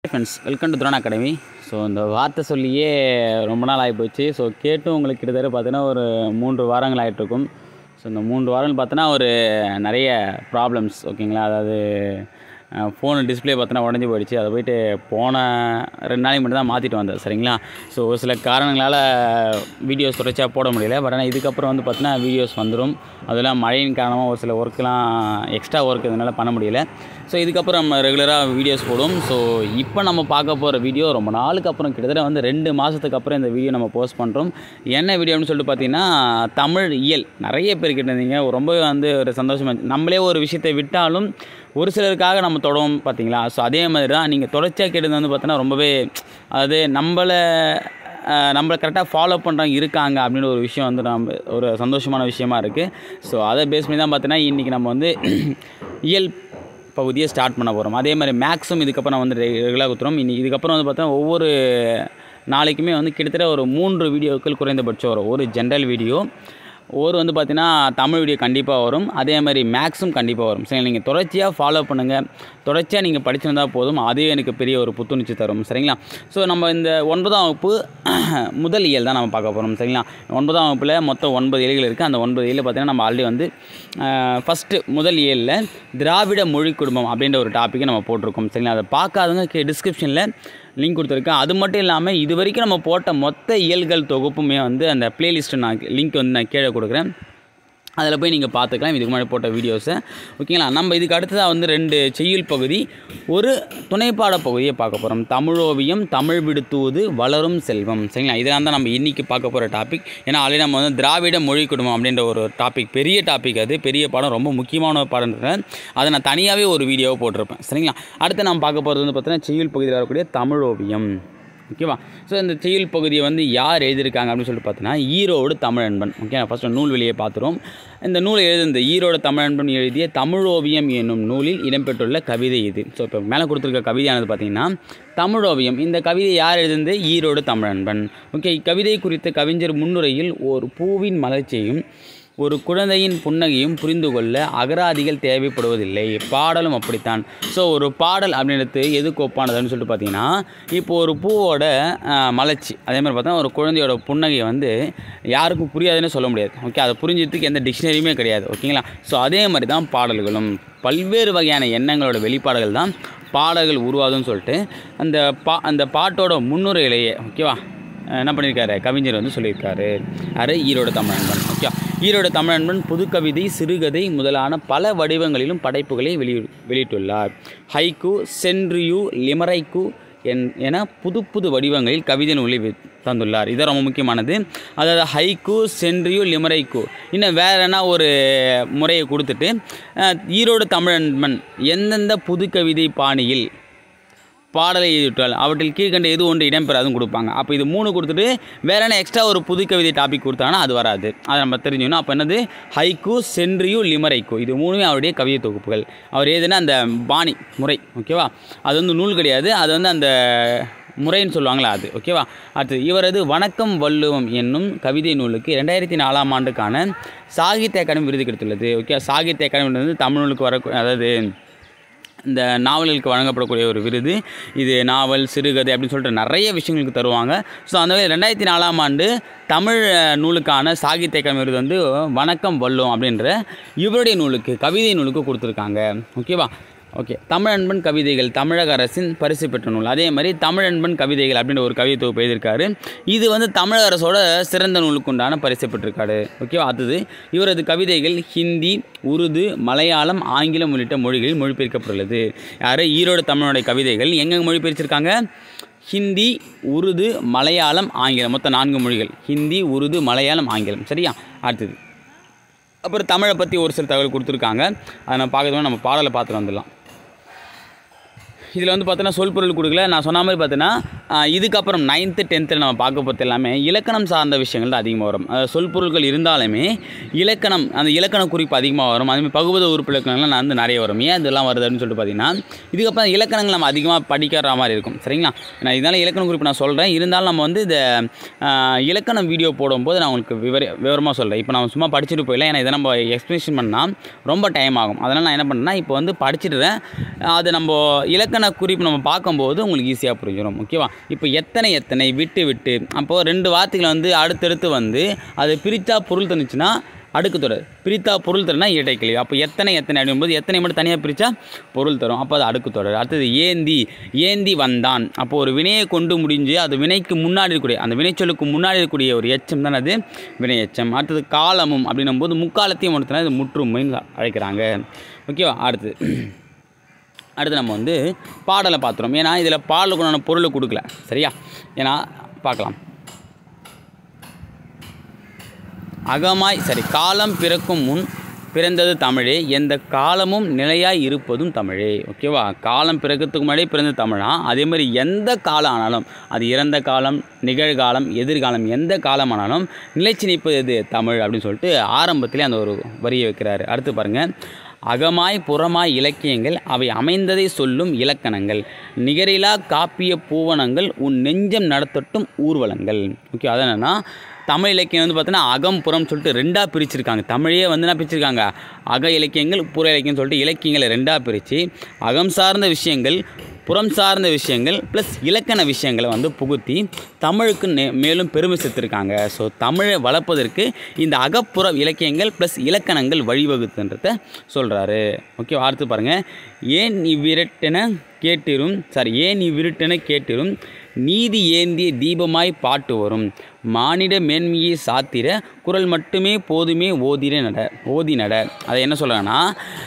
Friends welcome to Dron academy so இந்த வார்த்தை சொல்லியே ரொம்ப நாள் ஆகிப்போச்சு ஸோ கேட்டும் உங்களுக்கு கிட்டத்தட்ட பார்த்தீங்கன்னா ஒரு மூன்று வாரங்கள் ஆகிட்ருக்கும் ஸோ இந்த மூன்று வாரங்கள் பார்த்தோன்னா ஒரு நிறைய ப்ராப்ளம்ஸ் ஓகேங்களா அதாவது ஃபோனு டிஸ்பிளே பார்த்தோன்னா உடஞ்சி போயிடுச்சு அதை போயிட்டு போன ரெண்டு நாளைக்கு மட்டும் தான் மாற்றிட்டு வந்தேன் சரிங்களா ஸோ ஒரு சில காரணங்களால் வீடியோஸ் தொடர்ச்சியாக போட முடியல பட் ஆனால் இதுக்கப்புறம் வந்து பார்த்தீங்கன்னா வீடியோஸ் வந்துடும் அதெல்லாம் மழையின் காரணமாக ஒரு சில ஒர்க்கெலாம் எக்ஸ்ட்ரா ஒர்க் இதனால் பண்ண முடியல ஸோ இதுக்கப்புறம் நம்ம ரெகுலராக வீடியோஸ் போடுவோம் ஸோ இப்போ நம்ம பார்க்க போகிற வீடியோ ரொம்ப நாளுக்கு அப்புறம் கிட்டத்தட்ட வந்து ரெண்டு மாதத்துக்கு அப்புறம் இந்த வீடியோ நம்ம போஸ்ட் பண்ணுறோம் என்ன வீடியோன்னு சொல்லிட்டு பார்த்தீங்கன்னா தமிழ் இயல் நிறைய பேர் கேட்டிருந்தீங்க ரொம்பவே வந்து ஒரு சந்தோஷமாக இருந்துச்சு. நம்மளே ஒரு விஷயத்தை விட்டாலும் ஒரு சிலருக்காக நம்ம தொடவும் பார்த்தீங்களா ஸோ அதே மாதிரி தான் நீங்கள் தொடர்ச்சியாக கேட்டது வந்து பார்த்தீங்கன்னா ரொம்பவே அதாவது நம்மளை அஹ், நம்மளை கரெக்டாக ஃபாலோ பண்ணுறவங்க இருக்காங்க அப்படின்னு ஒரு விஷயம் வந்து நம்ம ஒரு சந்தோஷமான விஷயமா இருக்குது ஸோ அதை பேஸ் பண்ணி தான் பார்த்தீங்கன்னா இன்றைக்கி நம்ம வந்து இயல் பகுதியை ஸ்டார்ட் பண்ண போகிறோம் அதே மாதிரி மேக்ஸும் இதுக்கப்புறம் வந்து ரெகுலராக குத்துறோம் இன்னி இதுக்கப்புறம் வந்து பார்த்தா ஒவ்வொரு நாளைக்குமே வந்து கிட்டத்தட்ட ஒரு மூன்று வீடியோக்கள் குறைந்தபட்சம் வரும் ஒரு ஜென்ரல் வீடியோ ஒரு வந்து பார்த்தீங்கன்னா தமிழ் வீடியோ கண்டிப்பாக வரும் அதே மாதிரி மேக்ஸும் கண்டிப்பாக வரும் சரி நீங்கள் தொடர்ச்சியாக ஃபாலோ பண்ணுங்கள் தொடர்ச்சியாக நீங்கள் படிச்சிருந்தா போதும் அதுவே எனக்கு பெரிய ஒரு புத்துணர்ச்சி தரும் சரிங்களா ஸோ நம்ம இந்த ஒன்பதாம் வகுப்பு முதல் இயல் தான் நம்ம பார்க்க போகிறோம் சரிங்களா ஒன்பதாம் வகுப்பில் மொத்தம் ஒன்பது இயல்கள் இருக்குது அந்த ஒன்பது இயலில் பார்த்தீங்கன்னா நம்ம ஆல்ரெடி வந்து ஃபஸ்ட்டு முதல் இயலில் திராவிட மொழி குடும்பம் அப்படின்ற ஒரு டாப்பிக்கை நம்ம போட்டிருக்கோம் சரிங்களா அதை பார்க்காதவங்க டிஸ்கிரிப்ஷனில் லிங்க் கொடுத்துருக்கேன் அது மட்டும் இல்லாமல் இது வரைக்கும் நம்ம போட்ட மொத்த இயல்கள் தொகுப்புமே வந்து அந்த பிளேலிஸ்ட்டு நான் லிங்க் வந்து நான் கீழே கொடுக்குறேன் அதில் போய் நீங்கள் பார்த்துக்கலாம் இதுக்கு முன்னாடி போட்ட வீடியோஸை ஓகேங்களா நம்ம இதுக்கு அடுத்ததாக வந்து ரெண்டு செய்யுள் பகுதி ஒரு துணைப்பாட பகுதியை பார்க்க போகிறோம் தமிழோவியம் தமிழ் விடுத்துவது வளரும் செல்வம் சரிங்களா இதெல்லாம் தான் நம்ம இன்றைக்கி பார்க்க போகிற டாபிக் ஏன்னா ஆல்ரெடி நம்ம வந்து திராவிட மொழி குடும்பம் அப்படின்ற ஒரு டாபிக் பெரிய டாபிக் அது பெரிய பாடம் ரொம்ப முக்கியமான ஒரு பாடம்ன்றத அதை நான் தனியாகவே ஒரு வீடியோவை போட்டிருப்பேன் சரிங்களா அடுத்து நம்ம பார்க்க போகிறது வந்து பார்த்தீங்கன்னா செய்யுள் பகுதியில் வரக்கூடிய தமிழோவியம் ஓகேவா ஸோ இந்த செய்யுள் பகுதியை வந்து யார் எழுதியிருக்காங்க அப்படின்னு சொல்லிட்டு பார்த்தீங்கன்னா ஈரோடு தமிழன்பன் ஓகே ஃபஸ்ட்டு நூல் வெளியே பார்த்துருவோம் இந்த நூலை எழுதிய இந்த ஈரோடு தமிழன்பன் எழுதிய தமிழோவியம் என்னும் நூலில் இடம்பெற்றுள்ள கவிதை இது ஸோ இப்போ மேலே கொடுத்துருக்க கவிதையானது பார்த்தீங்கன்னா தமிழோவியம் இந்த கவிதை யார் எழுதினது ஈரோடு தமிழன்பன் ஓகே இக்கவிதை குறித்த கவிஞர் முன்னுரையில் ஒரு பூவின் மலர்ச்சியையும் ஒரு குழந்தையின் புன்னகையும் புரிந்து கொள்ள அகராதிகள் தேவைப்படுவதில்லை பாடலும் அப்படித்தான் ஸோ ஒரு பாடல் அப்படின்றது எதுக்கு ஒப்பானதுன்னு சொல்லிட்டு பார்த்தீங்கன்னா இப்போ ஒரு பூவோட ஆஹ், மலர்ச்சி அதே மாதிரி பார்த்தா ஒரு குழந்தையோட புன்னகையை வந்து யாருக்கும் புரியாதுன்னு சொல்ல முடியாது ஓகே அதை புரிஞ்சதுக்கு எந்த டிக்ஷனரியுமே கிடையாது ஓகேங்களா ஸோ அதே மாதிரி தான் பாடல்களும் பல்வேறு வகையான எண்ணங்களோட வெளிப்பாடுகள் தான் பாடல்கள் உருவாகுதுன்னு சொல்லிட்டு அந்த பா அந்த பாட்டோட முன்னுரையிலேயே ஓகேவா என்ன பண்ணியிருக்காரு கவிஞர் வந்து சொல்லியிருக்காரு யாரு ஈரோடு தமிழன்பன் ஓகே ஈரோடு தமிழன்பன் புதுக்கவிதை சிறுகதை முதலான பல வடிவங்களிலும் படைப்புகளை வெளியிடு வெளியிட்டுள்ளார் ஹைக்கு சென்ட்ரியூ லிமரைக்கு என் என புது புது வடிவங்களில் கவிதை நூலை வி- தந்துள்ளார் இது ரொம்ப முக்கியமானது அதாவது ஹைக்கு சென்ட்ரியூ லிமரைக்கு இன்னும் வேற என்ன ஒரு முறையை கொடுத்துட்டு அஹ், ஈரோடு தமிழன்பன் எந்தெந்த புது கவிதை பாணியில் பாடலை எழுதிவிட்டால் அவற்றில் கீழ்கண்ட எது ஒன்று இடம்பெறாதுன்னு கொடுப்பாங்க அப்போ இது மூணு கொடுத்துட்டு வேற என்ன எக்ஸ்ட்ரா ஒரு புது கவிதை டாபிக் கொடுத்தாங்கன்னா அது வராது அதை நம்ம தெரிஞ்சுக்கணும் அப்போ என்னது ஹைக்கு சென்ட்ரியூ லிமரைக்கு இது மூணுமே அவருடைய கவிதை தொகுப்புகள் அவர் எதுனா அந்த பாணி முறை ஓகேவா அது வந்து நூல் கிடையாது அது வந்து அந்த முறைன்னு சொல்லுவாங்களா அது ஓகேவா அடுத்து இவரது வணக்கம் வள்ளுவம் என்னும் கவிதை நூலுக்கு ரெண்டாயிரத்தி நாலாம் ஆண்டுக்கான சாகித்ய அகாடமி விருது கிடைத்துள்ளது ஓகே சாகித்ய அகாடமி வந்து தமிழ் நூலுக்கு வர அதாவது இந்த நாவல்களுக்கு வழங்கப்படக்கூடிய ஒரு விருது இது நாவல் சிறுகதை அப்படின்னு சொல்லிட்டு நிறைய விஷயங்களுக்கு தருவாங்க ஸோ அந்த வகையில் ரெண்டாயிரத்தி நாலாம் ஆண்டு தமிழ் அஹ், நூலுக்கான சாகித்ய அகாடமி விருது வந்து வணக்கம் வல்லும் அப்படின்ற இவருடைய நூலுக்கு கவிதை நூலுக்கு கொடுத்துருக்காங்க ஓகேவா ஓகே தமிழன்பன் கவிதைகள் தமிழக அரசின் பரிசு பெற்ற நூல் அதே மாதிரி தமிழன்பன் கவிதைகள் அப்படின்ற ஒரு கவிதை தொகுப்பு எழுதியிருக்காரு இது வந்து தமிழக அரசோட சிறந்த நூலுக்கு உண்டான பரிசு பெற்றிருக்காரு ஓகேவா அடுத்தது இவரது கவிதைகள் ஹிந்தி உருது மலையாளம் ஆங்கிலம் உள்ளிட்ட மொழிகளில் மொழிபெயர்க்கப்பட்டுள்ளது யார் ஈரோடு தமிழனுடைய கவிதைகள் எங்கெங்கே மொழிபெயர்ச்சிருக்காங்க ஹிந்தி உருது மலையாளம் ஆங்கிலம் மொத்தம் நான்கு மொழிகள் ஹிந்தி உருது மலையாளம் ஆங்கிலம் சரியா அடுத்தது அப்புறம் தமிழை பற்றி ஒரு சில தகவல் கொடுத்துருக்காங்க அதை நம்ம பார்க்கறதுக்கு நம்ம பாடலை பார்த்துட்டு வந்துடலாம் இதில் வந்து பார்த்தோன்னா சொல் பொருள் கொடுக்கல நான் சொன்ன மாதிரி பார்த்தீங்கன்னா ஆஹ், இதுக்கப்புறம் நைன்த்து டென்த்தில் நம்ம பார்க்க போகிறது எல்லாமே இலக்கணம் சார்ந்த விஷயங்கள் தான் அதிகமாக வரும் அதாவது சொல் பொருள்கள் இருந்தாலுமே இலக்கணம் அந்த இலக்கண குறிப்பு அதிகமாக வரும் அதுமாதிரி பகுபத உறுப்பு இலக்கணங்கள்லாம் நான் வந்து நிறைய வரும் ஏன் இதெல்லாம் வருதுன்னு சொல்லிட்டு பார்த்தீங்கன்னா இதுக்கப்புறம் இலக்கணங்கள் நம்ம அதிகமாக படிக்கிற மாதிரி இருக்கும் சரிங்களா நான் இதனால் இலக்கண குறிப்பு நான் சொல்கிறேன் இருந்தாலும் நம்ம வந்து இந்த ஆஹ், இலக்கணம் வீடியோ போடும்போது நான் உங்களுக்கு விவர விவரமாக சொல்கிறேன் இப்போ நான் சும்மா படிச்சுட்டு போயிடலாம் ஏன்னா இதை நம்ம எக்ஸ்பிளேஷன் பண்ணால் ரொம்ப டைம் ஆகும் அதனால் நான் என்ன பண்ணேன்னா இப்போ வந்து படிச்சிடுறேன் அது நம்ம இலக்கண இலக்கண குறிப்பு நம்ம பார்க்கும்போது உங்களுக்கு ஈஸியாக புரிஞ்சிடும் ஓகேவா இப்போ எத்தனை எத்தனை விட்டு விட்டு அப்போது ரெண்டு வார்த்தைகளை வந்து அடுத்தடுத்து வந்து அதை பிரித்தா பொருள் தந்துச்சுன்னா அடுக்கு தொடர் பிரித்தா பொருள் தரனா இரட்டை கேள்வி அப்போ எத்தனை எத்தனை அப்படிங்கும்போது எத்தனை மட்டும் தனியாக பிரித்தா பொருள் தரும் அப்போ அது அடுக்கு தொடர் அடுத்தது ஏந்தி ஏந்தி வந்தான் அப்போ ஒரு வினையை கொண்டு முடிஞ்சு அது வினைக்கு முன்னாடி இருக்கக்கூடிய அந்த வினைச்சொல்லுக்கு முன்னாடி இருக்கக்கூடிய ஒரு எச்சம் தான் அது வினை எச்சம் அடுத்தது காலமும் அப்படின்னும் போது முக்காலத்தையும் ஒன்று இது முற்றுமைன்னு அழைக்கிறாங்க ஓகேவா அடுத்து அடுத்து நம்ம வந்து பாடலை பார்த்துறோம் ஏன்னா இதில் பாடலுக்குண்டான பொருளை கொடுக்கல சரியா ஏன்னா பார்க்கலாம் அகமாய் சரி காலம் பிறக்கும் முன் பிறந்தது தமிழே எந்த காலமும் நிலையாய் இருப்பதும் தமிழே ஓகேவா காலம் பிறக்கிறதுக்கு முன்னாடியே பிறந்த தமிழா அதே மாதிரி எந்த காலம் ஆனாலும் அது இறந்த காலம் நிகழ்காலம் எதிர்காலம் எந்த காலம் ஆனாலும் நிலைச்சு நிற்பது எது தமிழ் அப்படின்னு சொல்லிட்டு ஆரம்பத்திலே அந்த ஒரு வரியை வைக்கிறாரு அடுத்து பாருங்கள் அகமாய் புறமாய் இலக்கியங்கள் அவை அமைந்ததை சொல்லும் இலக்கணங்கள் நிகரிலா காப்பிய பூவனங்கள் உன் நெஞ்சம் நடத்தட்டும் ஊர்வலங்கள் ஓகே அது என்னென்னா தமிழ் இலக்கியம் வந்து பார்த்தீங்கன்னா அகம் புறம் சொல்லிட்டு ரெண்டாக பிரிச்சிருக்காங்க தமிழையே வந்து என்ன பிரிச்சிருக்காங்க அக இலக்கியங்கள் புற இலக்கியம் சொல்லிட்டு இலக்கியங்களை ரெண்டாக பிரித்து அகம் சார்ந்த விஷயங்கள் புறம் சார்ந்த விஷயங்கள் ப்ளஸ் இலக்கண விஷயங்களை வந்து புகுத்தி தமிழுக்கு நே மேலும் பெருமை சேர்த்துருக்காங்க ஸோ தமிழை வளர்ப்பதற்கு இந்த அகப்புற இலக்கியங்கள் ப்ளஸ் இலக்கணங்கள் வழிவகுத்துன்றத சொல்கிறாரு ஓகே அடுத்து பாருங்கள் ஏன் இவ்விரட்டென கேட்டிரும் சாரி ஏன் இவ்விருட்டென கேட்டிரும் நீதி ஏந்திய தீபமாய் பாட்டு வரும் மானிட மேன்மையை சாத்திர குரல் மட்டுமே போதுமே ஓதிர நட ஓதி நட அதை என்ன சொல்கிறாங்கன்னா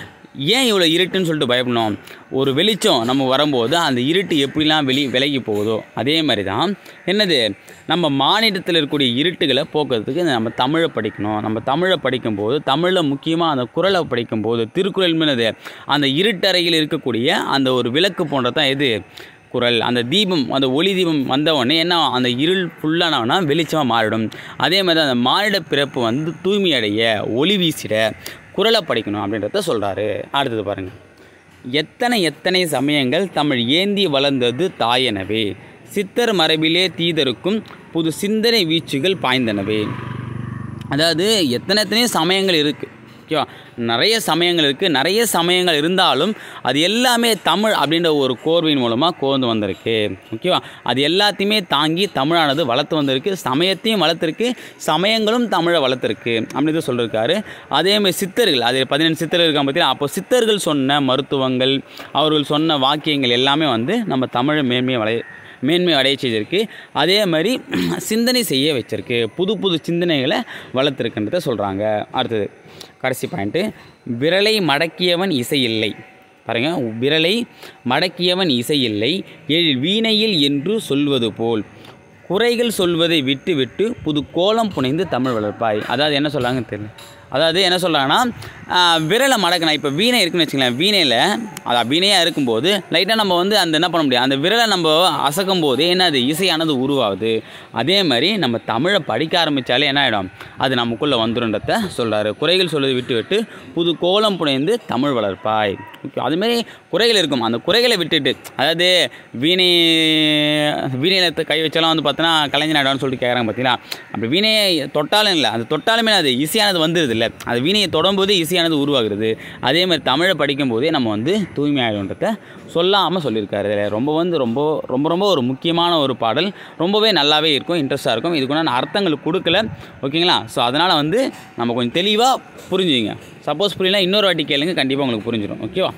ஏன் இவ்வளோ இருட்டுன்னு சொல்லிட்டு பயப்படணும் ஒரு வெளிச்சம் நம்ம வரும்போது அந்த இருட்டு எப்படிலாம் வெளி விலகி போகுதோ அதே மாதிரி தான் என்னது நம்ம மாநிலத்தில் இருக்கக்கூடிய இருட்டுகளை போக்குறதுக்கு நம்ம தமிழை படிக்கணும் நம்ம தமிழை படிக்கும்போது தமிழில் முக்கியமாக அந்த குரலை படிக்கும்போது திருக்குறள் என்னது அந்த இருட்டறையில் இருக்கக்கூடிய அந்த ஒரு விளக்கு போன்றது தான் எது குரல் அந்த தீபம் அந்த ஒளி தீபம் வந்த உடனே என்ன அந்த இருள் ஃபுல்லானவனா வெளிச்சமாக மாறிடும் அதே மாதிரி தான் அந்த மானிட பிறப்பு வந்து தூய்மையடைய ஒளி வீசிட குரலை படிக்கணும் அப்படின்றத சொல்கிறாரு அடுத்தது பாருங்கள் எத்தனை எத்தனை சமயங்கள் தமிழ் ஏந்தி வளர்ந்தது தாயெனவே சித்தர் மரபிலே தீதருக்கும் புது சிந்தனை வீச்சுகள் பாய்ந்தனவே அதாவது எத்தனை எத்தனையோ சமயங்கள் இருக்குது ஓகேவா நிறைய சமயங்கள் இருக்குது நிறைய சமயங்கள் இருந்தாலும் அது எல்லாமே தமிழ் அப்படின்ற ஒரு கோர்வையின் மூலமாக கோர்ந்து வந்திருக்கு ஓகேவா அது எல்லாத்தையுமே தாங்கி தமிழானது வளர்த்து வந்திருக்கு சமயத்தையும் வளர்த்துருக்கு சமயங்களும் தமிழை வளர்த்துருக்கு அப்படின்னு சொல்லியிருக்காரு அதேமாதிரி சித்தர்கள் அது பதினெண்டு சித்தர்கள் இருக்காங்க பார்த்தீங்கன்னா அப்போ சித்தர்கள் சொன்ன மருத்துவங்கள் அவர்கள் சொன்ன வாக்கியங்கள் எல்லாமே வந்து நம்ம தமிழை மேன்மையை வளை மேன்மை அடைய செய்திருக்கு அதே மாதிரி சிந்தனை செய்ய வச்சிருக்கு புது புது சிந்தனைகளை வளர்த்துருக்குன்றத சொல்கிறாங்க அடுத்தது கடைசி பாயிண்ட்டு விரலை மடக்கியவன் இசை இல்லை பாருங்க விரலை மடக்கியவன் இசை இல்லை எழில் வீணையில் என்று சொல்வது போல் குறைகள் சொல்வதை விட்டு விட்டு புது கோலம் புனைந்து தமிழ் வளர்ப்பாய் அதாவது என்ன சொல்கிறாங்கன்னு தெரியல அதாவது என்ன சொல்கிறாங்கன்னா விரலை மடக்கணும் இப்போ வீணை இருக்குன்னு வச்சுங்களேன் வீணையில் அதான் வீணையாக இருக்கும்போது லைட்டாக நம்ம வந்து அந்த என்ன பண்ண முடியும் அந்த விரலை நம்ம அசக்கும் போது என்னது இசையானது உருவாகுது அதே மாதிரி நம்ம தமிழை படிக்க ஆரம்பித்தாலே என்ன ஆகிடும் அது நமக்குள்ளே வந்துருன்றத சொல்கிறாரு குறைகள் சொல்வதை விட்டு விட்டு புது கோலம் புனைந்து தமிழ் வளர்ப்பாய் ஓகே அதுமாரி குறைகள் இருக்கும் அந்த குறைகளை விட்டுட்டு அதாவது வீணை வீணையில் கை வச்சாலும் வந்து பார்த்தோன்னா கலைஞர் ஆயிடும்னு சொல்லிட்டு கேட்குறாங்க பார்த்தீங்களா அப்படி வீணையை தொட்டாலும் இல்லை அந்த தொட்டாலுமே அது ஈஸியானது வந்துடுது இல்லை அது வீணையை தொடும்போது ஈஸியானது உருவாகுறது அதே மாதிரி தமிழை படிக்கும்போதே நம்ம வந்து தூய்மையாகிடும்ன்றத சொல்லாமல் சொல்லியிருக்காரு ரொம்ப வந்து ரொம்ப ரொம்ப ரொம்ப ஒரு முக்கியமான ஒரு பாடல் ரொம்பவே நல்லாவே இருக்கும் இன்ட்ரெஸ்ட்டாக இருக்கும் இதுக்குண்டான அர்த்தங்கள் கொடுக்கல ஓகேங்களா ஸோ அதனால் வந்து நம்ம கொஞ்சம் தெளிவாக புரிஞ்சுங்க சப்போஸ் புரியல இன்னொரு வாட்டி கேளுங்க கண்டிப்பாக உங்களுக்கு புரிஞ்சிடும் ஓகேவா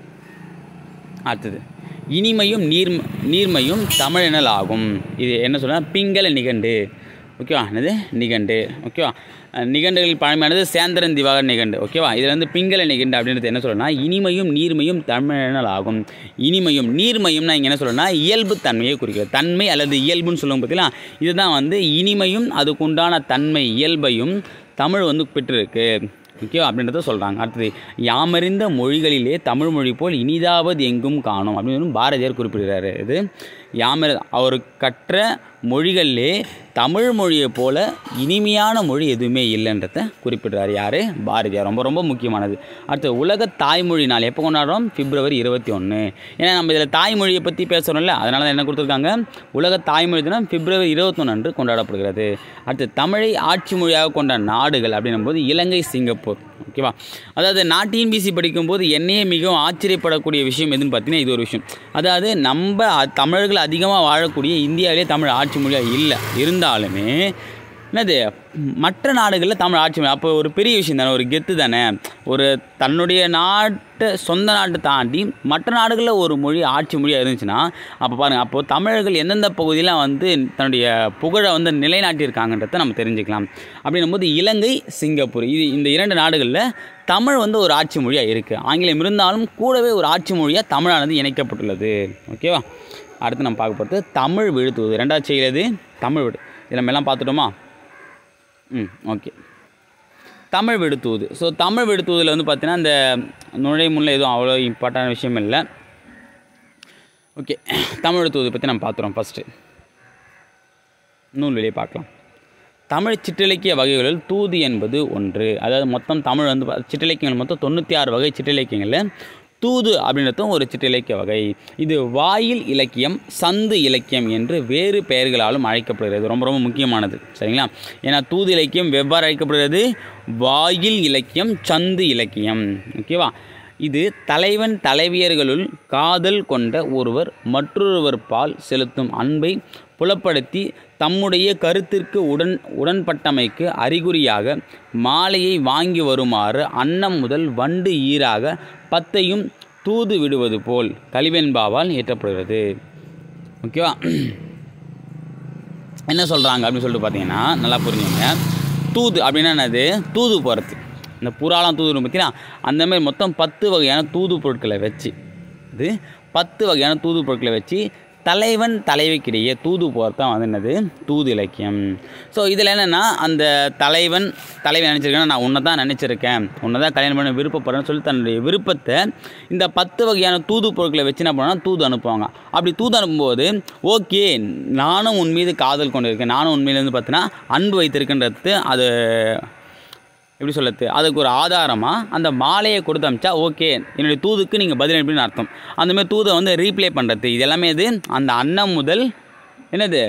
அடுத்தது இனிமையும் நீர் நீர்மையும் தமிழினல் ஆகும் இது என்ன சொல்கிறேன் பிங்கள நிகண்டு ஓகேவா என்னது நிகண்டு ஓகேவா நிகண்டுகள் பழமையானது சேந்திரன் திவாகர் நிகண்டு ஓகேவா இதில் வந்து பிங்கள நிகண்டு அப்படின்றது என்ன சொல்லணும்னா இனிமையும் நீர்மையும் தமிழினல் ஆகும் இனிமையும் நீர்மையும்னா இங்கே என்ன சொல்லணும்னா இயல்பு தன்மையை குறிக்கிறது தன்மை அல்லது இயல்புன்னு சொல்லுவோம் பார்த்தீங்களா இதுதான் வந்து இனிமையும் அதுக்குண்டான தன்மை இயல்பையும் தமிழ் வந்து பெற்றிருக்கு ஓகே அப்படின்றத சொல்கிறாங்க அடுத்தது யாமறிந்த மொழிகளிலே தமிழ் மொழி போல் இனிதாவது எங்கும் காணும் அப்படின்னு பாரதியார் குறிப்பிடுறாரு இது யாமர் அவர் கற்ற மொழிகளிலே தமிழ் மொழியை போல இனிமையான மொழி எதுவுமே இல்லைன்றத குறிப்பிடுறாரு யார் பாரதியார் ரொம்ப ரொம்ப முக்கியமானது அடுத்து உலக தாய்மொழி நாள் எப்போ கொண்டாடுறோம் பிப்ரவரி இருபத்தி ஒன்று ஏன்னா நம்ம இதில் தாய்மொழியை பற்றி பேசுகிறோம்ல அதனால தான் என்ன கொடுத்துருக்காங்க உலக தாய்மொழி தினம் பிப்ரவரி இருபத்தொன்று அன்று கொண்டாடப்படுகிறது அடுத்து தமிழை ஆட்சி மொழியாக கொண்ட நாடுகள் அப்படின்னும் போது இலங்கை சிங்கப்பூர் ஓகேவா அதாவது நான் டிஎன்பிசி படிக்கும்போது என்னையே மிகவும் ஆச்சரியப்படக்கூடிய விஷயம் எதுன்னு பார்த்தீங்கன்னா இது ஒரு விஷயம் அதாவது நம்ம அ- தமிழர்கள் அதிகமாக வாழக்கூடிய இந்தியாவிலே தமிழ் ஆட்சி மொழியாக இல்லை இருந்தாலுமே என்னது மற்ற நாடுகளில் தமிழ் ஆட்சி மொழி அப்போ ஒரு பெரிய விஷயம் தானே ஒரு கெத்து தானே ஒரு தன்னுடைய நாட்டை சொந்த நாட்டை தாண்டி மற்ற நாடுகளில் ஒரு மொழி ஆட்சி மொழியாக இருந்துச்சுன்னா அப்போ பாருங்கள் அப்போது தமிழர்கள் எந்தெந்த பகுதியில் வந்து தன்னுடைய புகழை வந்து நிலைநாட்டியிருக்காங்கன்றதை நம்ம தெரிஞ்சுக்கலாம் அப்படின்னும் போது இலங்கை சிங்கப்பூர் இது இந்த இரண்டு நாடுகளில் தமிழ் வந்து ஒரு ஆட்சி மொழியாக இருக்குது ஆங்கிலம் இருந்தாலும் கூடவே ஒரு ஆட்சி மொழியாக தமிழானது இணைக்கப்பட்டுள்ளது ஓகேவா அடுத்து நம்ம பார்க்க போகிறது தமிழ் விழுத்துவது ரெண்டாவது செய்கிறது தமிழ் விடு இதில் நம்ம எல்லாம் பார்த்துட்டோமா ம் ஓகே தமிழ் விடுத்துவது ஸோ தமிழ் விடுத்துவதில் வந்து பார்த்தீங்கன்னா இந்த நுழைமுள்ள எதுவும் அவ்வளோ இம்பார்ட்டன்ட் விஷயம் இல்லை ஓகே தமிழ் விடுத்துவது பற்றி நம்ம பார்த்துறோம் ஃபஸ்ட்டு நூல் வெளியே பார்க்கலாம் தமிழ் சிற்றிலக்கிய வகைகளில் தூது என்பது ஒன்று அதாவது மொத்தம் தமிழ் வந்து பா- சிற்றிலக்கியங்கள் மொத்தம் தொண்ணூற்றி ஆறு வகை சிற்றிலக்கியங்களில் தூது அப்படின்றதும் ஒரு சிற்றிலக்கிய வகை இது வாயில் இலக்கியம் சந்து இலக்கியம் என்று வேறு பெயர்களாலும் அழைக்கப்படுகிறது ரொம்ப ரொம்ப முக்கியமானது சரிங்களா ஏன்னா தூது இலக்கியம் வெவ்வாறு அழைக்கப்படுகிறது வாயில் இலக்கியம் சந்து இலக்கியம் ஓகேவா இது தலைவன் தலைவியர்களுள் காதல் கொண்ட ஒருவர் மற்றொருவர் பால் செலுத்தும் அன்பை புலப்படுத்தி தம்முடைய கருத்திற்கு உடன் உடன்பட்டமைக்கு அறிகுறியாக மாலையை வாங்கி வருமாறு அன்னம் முதல் வண்டு ஈராக பத்தையும் தூது விடுவது போல் கலிவெண்பாவால் இயற்றப்படுகிறது ஓகேவா என்ன சொல்கிறாங்க அப்படின்னு சொல்லிட்டு பார்த்தீங்கன்னா நல்லா புரிஞ்சுங்க தூது அப்படின்னா என்னது தூது போகிறது இந்த புறாலாம் தூது பார்த்தீங்கன்னா அந்த மாதிரி மொத்தம் பத்து வகையான தூது பொருட்களை வச்சு இது பத்து வகையான தூது பொருட்களை வச்சு தலைவன் தலைவிக்கிடையே தூது போகிறது தான் வந்து என்னது தூது இலக்கியம் ஸோ இதில் என்னென்னா அந்த தலைவன் தலைவன் நினச்சிருக்கேன் நான் உன்னை தான் நினச்சிருக்கேன் உன்னை தான் கல்யாணம் பண்ண விருப்பப்படுறேன்னு சொல்லி தன்னுடைய விருப்பத்தை இந்த பத்து வகையான தூது பொருட்களை வச்சு என்ன பண்ணால் தூது அனுப்புவாங்க அப்படி தூது அனுப்பும்போது ஓகே நானும் உன் மீது காதல் கொண்டிருக்கேன் நானும் உன் மீது வந்து பார்த்தீங்கன்னா அன்பு வைத்திருக்கின்றது அது எப்படி சொல்லுறது அதுக்கு ஒரு ஆதாரமாக அந்த மாலையை கொடுத்து அமிச்சா ஓகே என்னுடைய தூதுக்கு நீங்கள் பதில் அனுப்பின்னு அர்த்தம் அந்த மாதிரி தூதை வந்து ரீப்ளே பண்ணுறது இது எல்லாமே இது அந்த அன்னம் முதல் என்னது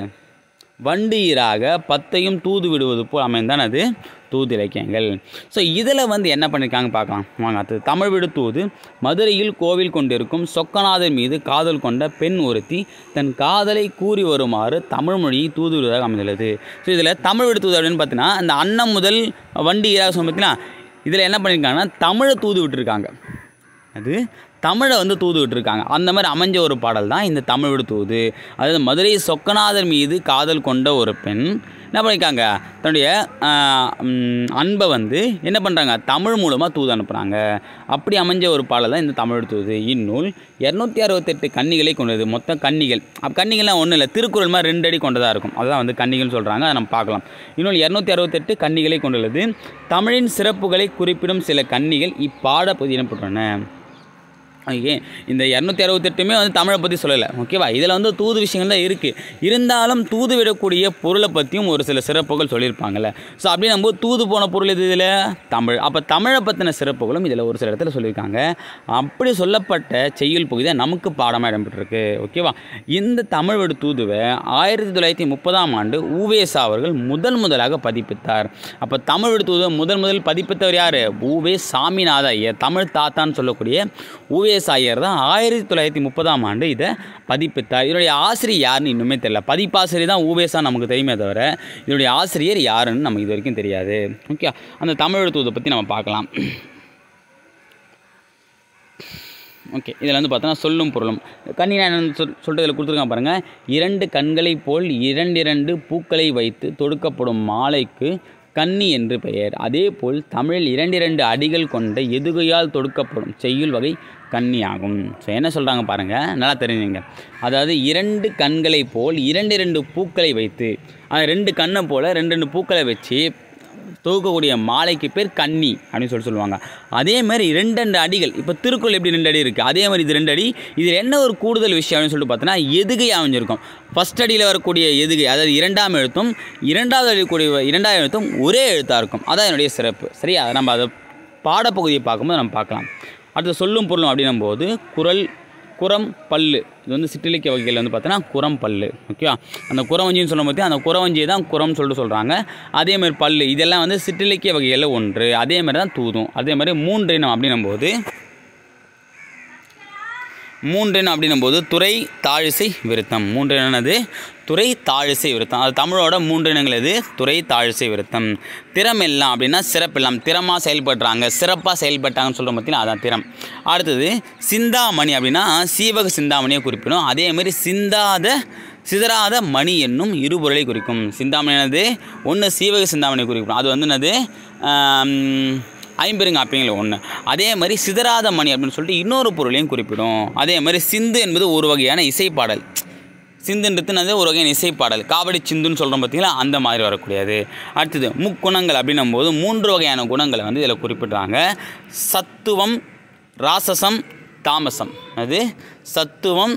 வண்டீராக பத்தையும் தூது விடுவது போல் அமைந்தான் அது தூது இலக்கியங்கள் ஸோ இதில் வந்து என்ன பண்ணியிருக்காங்க பார்க்கலாம் வாங்க அது தமிழ் விடு தூது மதுரையில் கோவில் கொண்டிருக்கும் சொக்கநாதர் மீது காதல் கொண்ட பெண் ஒருத்தி தன் காதலை கூறி வருமாறு தமிழ் மொழியை தூது விடுவதாக அமைந்துள்ளது ஸோ இதில் தமிழ் விடு தூது அப்படின்னு பார்த்தீங்கன்னா அந்த அன்னம் முதல் வண்டி ஈராக சொன்ன பார்த்தீங்கன்னா இதில் என்ன பண்ணியிருக்காங்கன்னா தமிழை தூது விட்டுருக்காங்க அது தமிழை வந்து தூது விட்டுருக்காங்க அந்த மாதிரி அமைஞ்ச ஒரு பாடல் தான் இந்த தமிழ் விடு தூது அதாவது மதுரை சொக்கநாதர் மீது காதல் கொண்ட ஒரு பெண் என்ன பண்ணியிருக்காங்க தன்னுடைய ஆஹ், ம், அன்பை வந்து என்ன பண்ணுறாங்க தமிழ் மூலமாக தூது அனுப்புகிறாங்க அப்படி அமைஞ்ச ஒரு பாடல் தான் இந்த தமிழ் விடு தூது இந்நூல் இரநூத்தி அறுபத்தெட்டு கன்னிகளை கொண்டது மொத்தம் கன்னிகள் அப்போ கன்னிகள்லாம் ஒன்றும் இல்லை திருக்குறள் மாதிரி ரெண்டு அடி கொண்டதாக இருக்கும் அதுதான் வந்து கன்னிகள்னு சொல்கிறாங்க அதை நம்ம பார்க்கலாம் இன்னொன்று இரநூத்தி அறுபத்தெட்டு கன்னிகளை கொண்டுள்ளது தமிழின் சிறப்புகளை குறிப்பிடும் சில கன்னிகள் இப்பாடப்பகுதி இடம்பெற்றுள்ளன ஓகே இந்த இரநூத்தி அறுபத்தெட்டுமே வந்து தமிழை பற்றி சொல்லலை ஓகேவா இதில் வந்து தூது விஷயங்கள் தான் இருக்குது இருந்தாலும் தூது விடக்கூடிய பொருளை பற்றியும் ஒரு சில சிறப்புகள் சொல்லியிருப்பாங்கல்ல ஸோ அப்படி நம்ம தூது போன பொருள் எது இதில் தமிழ் அப்போ தமிழை பற்றின சிறப்புகளும் இதில் ஒரு சில இடத்துல சொல்லியிருக்காங்க அப்படி சொல்லப்பட்ட செய்யுள் பகுதி தான் நமக்கு பாடமாக இடம்பெற்றிருக்கு ஓகேவா இந்த தமிழ் விடு தூதுவை ஆயிரத்தி தொள்ளாயிரத்தி முப்பதாம் ஆண்டு ஊவேசா அவர்கள் முதல் முதலாக பதிப்பித்தார் அப்போ தமிழ் விடு தூதுவை முதல் முதல் பதிப்பித்தவர் யார் ஊவே சாமிநாத ஐயர் தமிழ் தாத்தான்னு சொல்லக்கூடிய ஊவேஸ் ஐயர் தான் ஆயிரத்தி தொள்ளாயிரத்தி முப்பதாம் ஆண்டு இதை பதிப்பித்தார் இதனுடைய ஆசிரியர் யாருன்னு இன்னுமே தெரியல பதிப்பாசிரியர் தான் ஊவேசா நமக்கு தெரியுமே தவிர இதனுடைய ஆசிரியர் யாருன்னு நமக்கு இது வரைக்கும் தெரியாது ஓகே அந்த தமிழ் தூதை பற்றி நம்ம பார்க்கலாம் ஓகே இதில் வந்து பார்த்தோன்னா சொல்லும் பொருளும் கண்ணி நான் என்ன சொல் சொல்லிட்டு இதில் கொடுத்துருக்கான் பாருங்கள் இரண்டு கண்களைப் போல் இரண்டிரண்டு பூக்களை வைத்து தொடுக்கப்படும் மாலைக்கு கன்னி என்று பெயர் அதேபோல் தமிழில் இரண்டிரண்டு அடிகள் கொண்ட எதுகையால் தொடுக்கப்படும் செய்யுள் வகை கன்னி ஆகும் ஸோ என்ன சொல்கிறாங்க பாருங்கள் நல்லா தெரிஞ்சுங்க அதாவது இரண்டு கண்களைப் போல் இரண்டு இரண்டு பூக்களை வைத்து அது ரெண்டு கண்ணை போல் ரெண்டு ரெண்டு பூக்களை வச்சு தொகுக்கக்கூடிய மாலைக்கு பேர் கன்னி அப்படின்னு சொல்லி சொல்லுவாங்க அதே மாதிரி ரெண்டு ரெண்டு அடிகள் இப்போ திருக்குறள் எப்படி ரெண்டு அடி இருக்குது அதே மாதிரி இது ரெண்டு அடி இதில் என்ன ஒரு கூடுதல் விஷயம் அப்படின்னு சொல்லிட்டு பார்த்தோன்னா எதுகை அமைஞ்சிருக்கும் ஃபஸ்ட் அடியில் வரக்கூடிய எதுகை அதாவது இரண்டாம் எழுத்தும் இரண்டாவது அடிக்கூடிய இரண்டாவது எழுத்தும் ஒரே எழுத்தாக இருக்கும் அதான் என்னுடைய சிறப்பு சரியா நம்ம அதை பாடப்பகுதியை பார்க்கும்போது நம்ம பார்க்கலாம் அடுத்து சொல்லும் பொருளும் அப்படின்னும் போது குரல் குரம் பல்லு இது வந்து சிற்றிலக்கிய வகைகள் வந்து பார்த்தோன்னா குரம் பல்லு ஓகேவா அந்த குறவஞ்சின்னு சொல்லும் போது அந்த குறவஞ்சியை தான் குரம்னு சொல்லிட்டு சொல்கிறாங்க அதே மாதிரி பல்லு இதெல்லாம் வந்து சிற்றிலக்கிய வகைகளில் ஒன்று அதே மாதிரி தான் தூதும் அதே மாதிரி மூன்றினம் அப்படின்னும் போது மூன்றினம் அப்படின்னும் போது துறை தாழிசை விருத்தம் மூன்றினது துறை தாழிசை விருத்தம் அது தமிழோட மூன்றினங்கள் எது துறை தாழிசை விருத்தம் திறம் எல்லாம் அப்படின்னா சிறப்பெல்லாம் திறமாக செயல்படுறாங்க சிறப்பாக செயல்பட்டாங்கன்னு சொல்கிற பார்த்தீங்கன்னா அதான் திறம் அடுத்தது சிந்தாமணி அப்படின்னா சீவக சிந்தாமணியை குறிப்பிடும் அதே மாதிரி சிந்தாத சிதறாத மணி என்னும் இருபொருளை குறிக்கும் சிந்தாமணி என்னது ஒன்று சீவக சிந்தாமணியை குறிப்பிடும் அது வந்து என்னது ஆம், ஐம்பெருங்க அப்படிங்கிற ஒன்று அதே மாதிரி சிதறாத மணி அப்படின்னு சொல்லிட்டு இன்னொரு பொருளையும் குறிப்பிடும் அதே மாதிரி சிந்து என்பது ஒரு வகையான இசைப்பாடல் சிந்துன்றதுனது ஒரு வகையான இசைப்பாடல் காவடி சிந்துன்னு சொல்கிறோம் பார்த்தீங்களா அந்த மாதிரி வரக்கூடியது அடுத்தது முக்குணங்கள் அப்படின்னும் போது மூன்று வகையான குணங்களை வந்து இதில் குறிப்பிட்றாங்க சத்துவம் ராசசம் தாமசம் அது சத்துவம்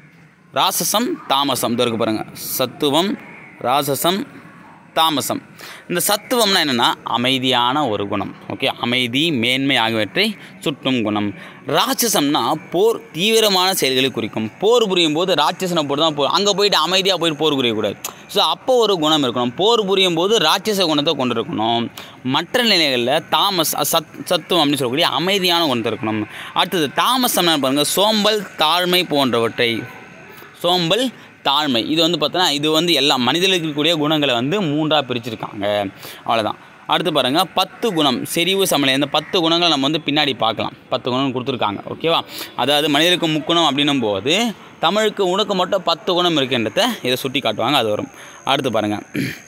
ராசசம் தாமசம் இதோ இருக்கு பாருங்கள் சத்துவம் ராசசம் தாமசம் இந்த சத்துவம்னா என்னென்னா அமைதியான ஒரு குணம் ஓகே அமைதி மேன்மை ஆகியவற்றை சுட்டும் குணம் ராட்சசம்னா போர் தீவிரமான செயல்களை குறிக்கும் போர் புரியும் போது ராட்சசனை போட்டு தான் போர் அங்கே போயிட்டு அமைதியாக போயிட்டு போர் புரியக்கூடாது ஸோ அப்போ ஒரு குணம் இருக்கணும் போர் புரியும் போது ராட்சச குணத்தை கொண்டு இருக்கணும் மற்ற நிலைகளில் தாமஸ் சத் சத்துவம் அப்படின்னு சொல்லக்கூடிய அமைதியான குணத்தை இருக்கணும் அடுத்தது தாமசம்னா பாருங்கள் சோம்பல் தாழ்மை போன்றவற்றை சோம்பல் தாழ்மை இது வந்து பார்த்தோன்னா இது வந்து எல்லா மனிதர்களுக்கு இருக்கக்கூடிய குணங்களை வந்து மூன்றாக பிரிச்சிருக்காங்க அவ்வளோதான் அடுத்து பாருங்கள் பத்து குணம் செறிவு சமநிலை இந்த பத்து குணங்களை நம்ம வந்து பின்னாடி பார்க்கலாம் பத்து குணம் கொடுத்துருக்காங்க ஓகேவா அதாவது மனிதருக்கு முக்குணம் அப்படின்னும் போது தமிழுக்கு உனக்கு மட்டும் பத்து குணம் இருக்குன்றத இதை சுட்டி காட்டுவாங்க அது வரும் அடுத்து பாருங்கள்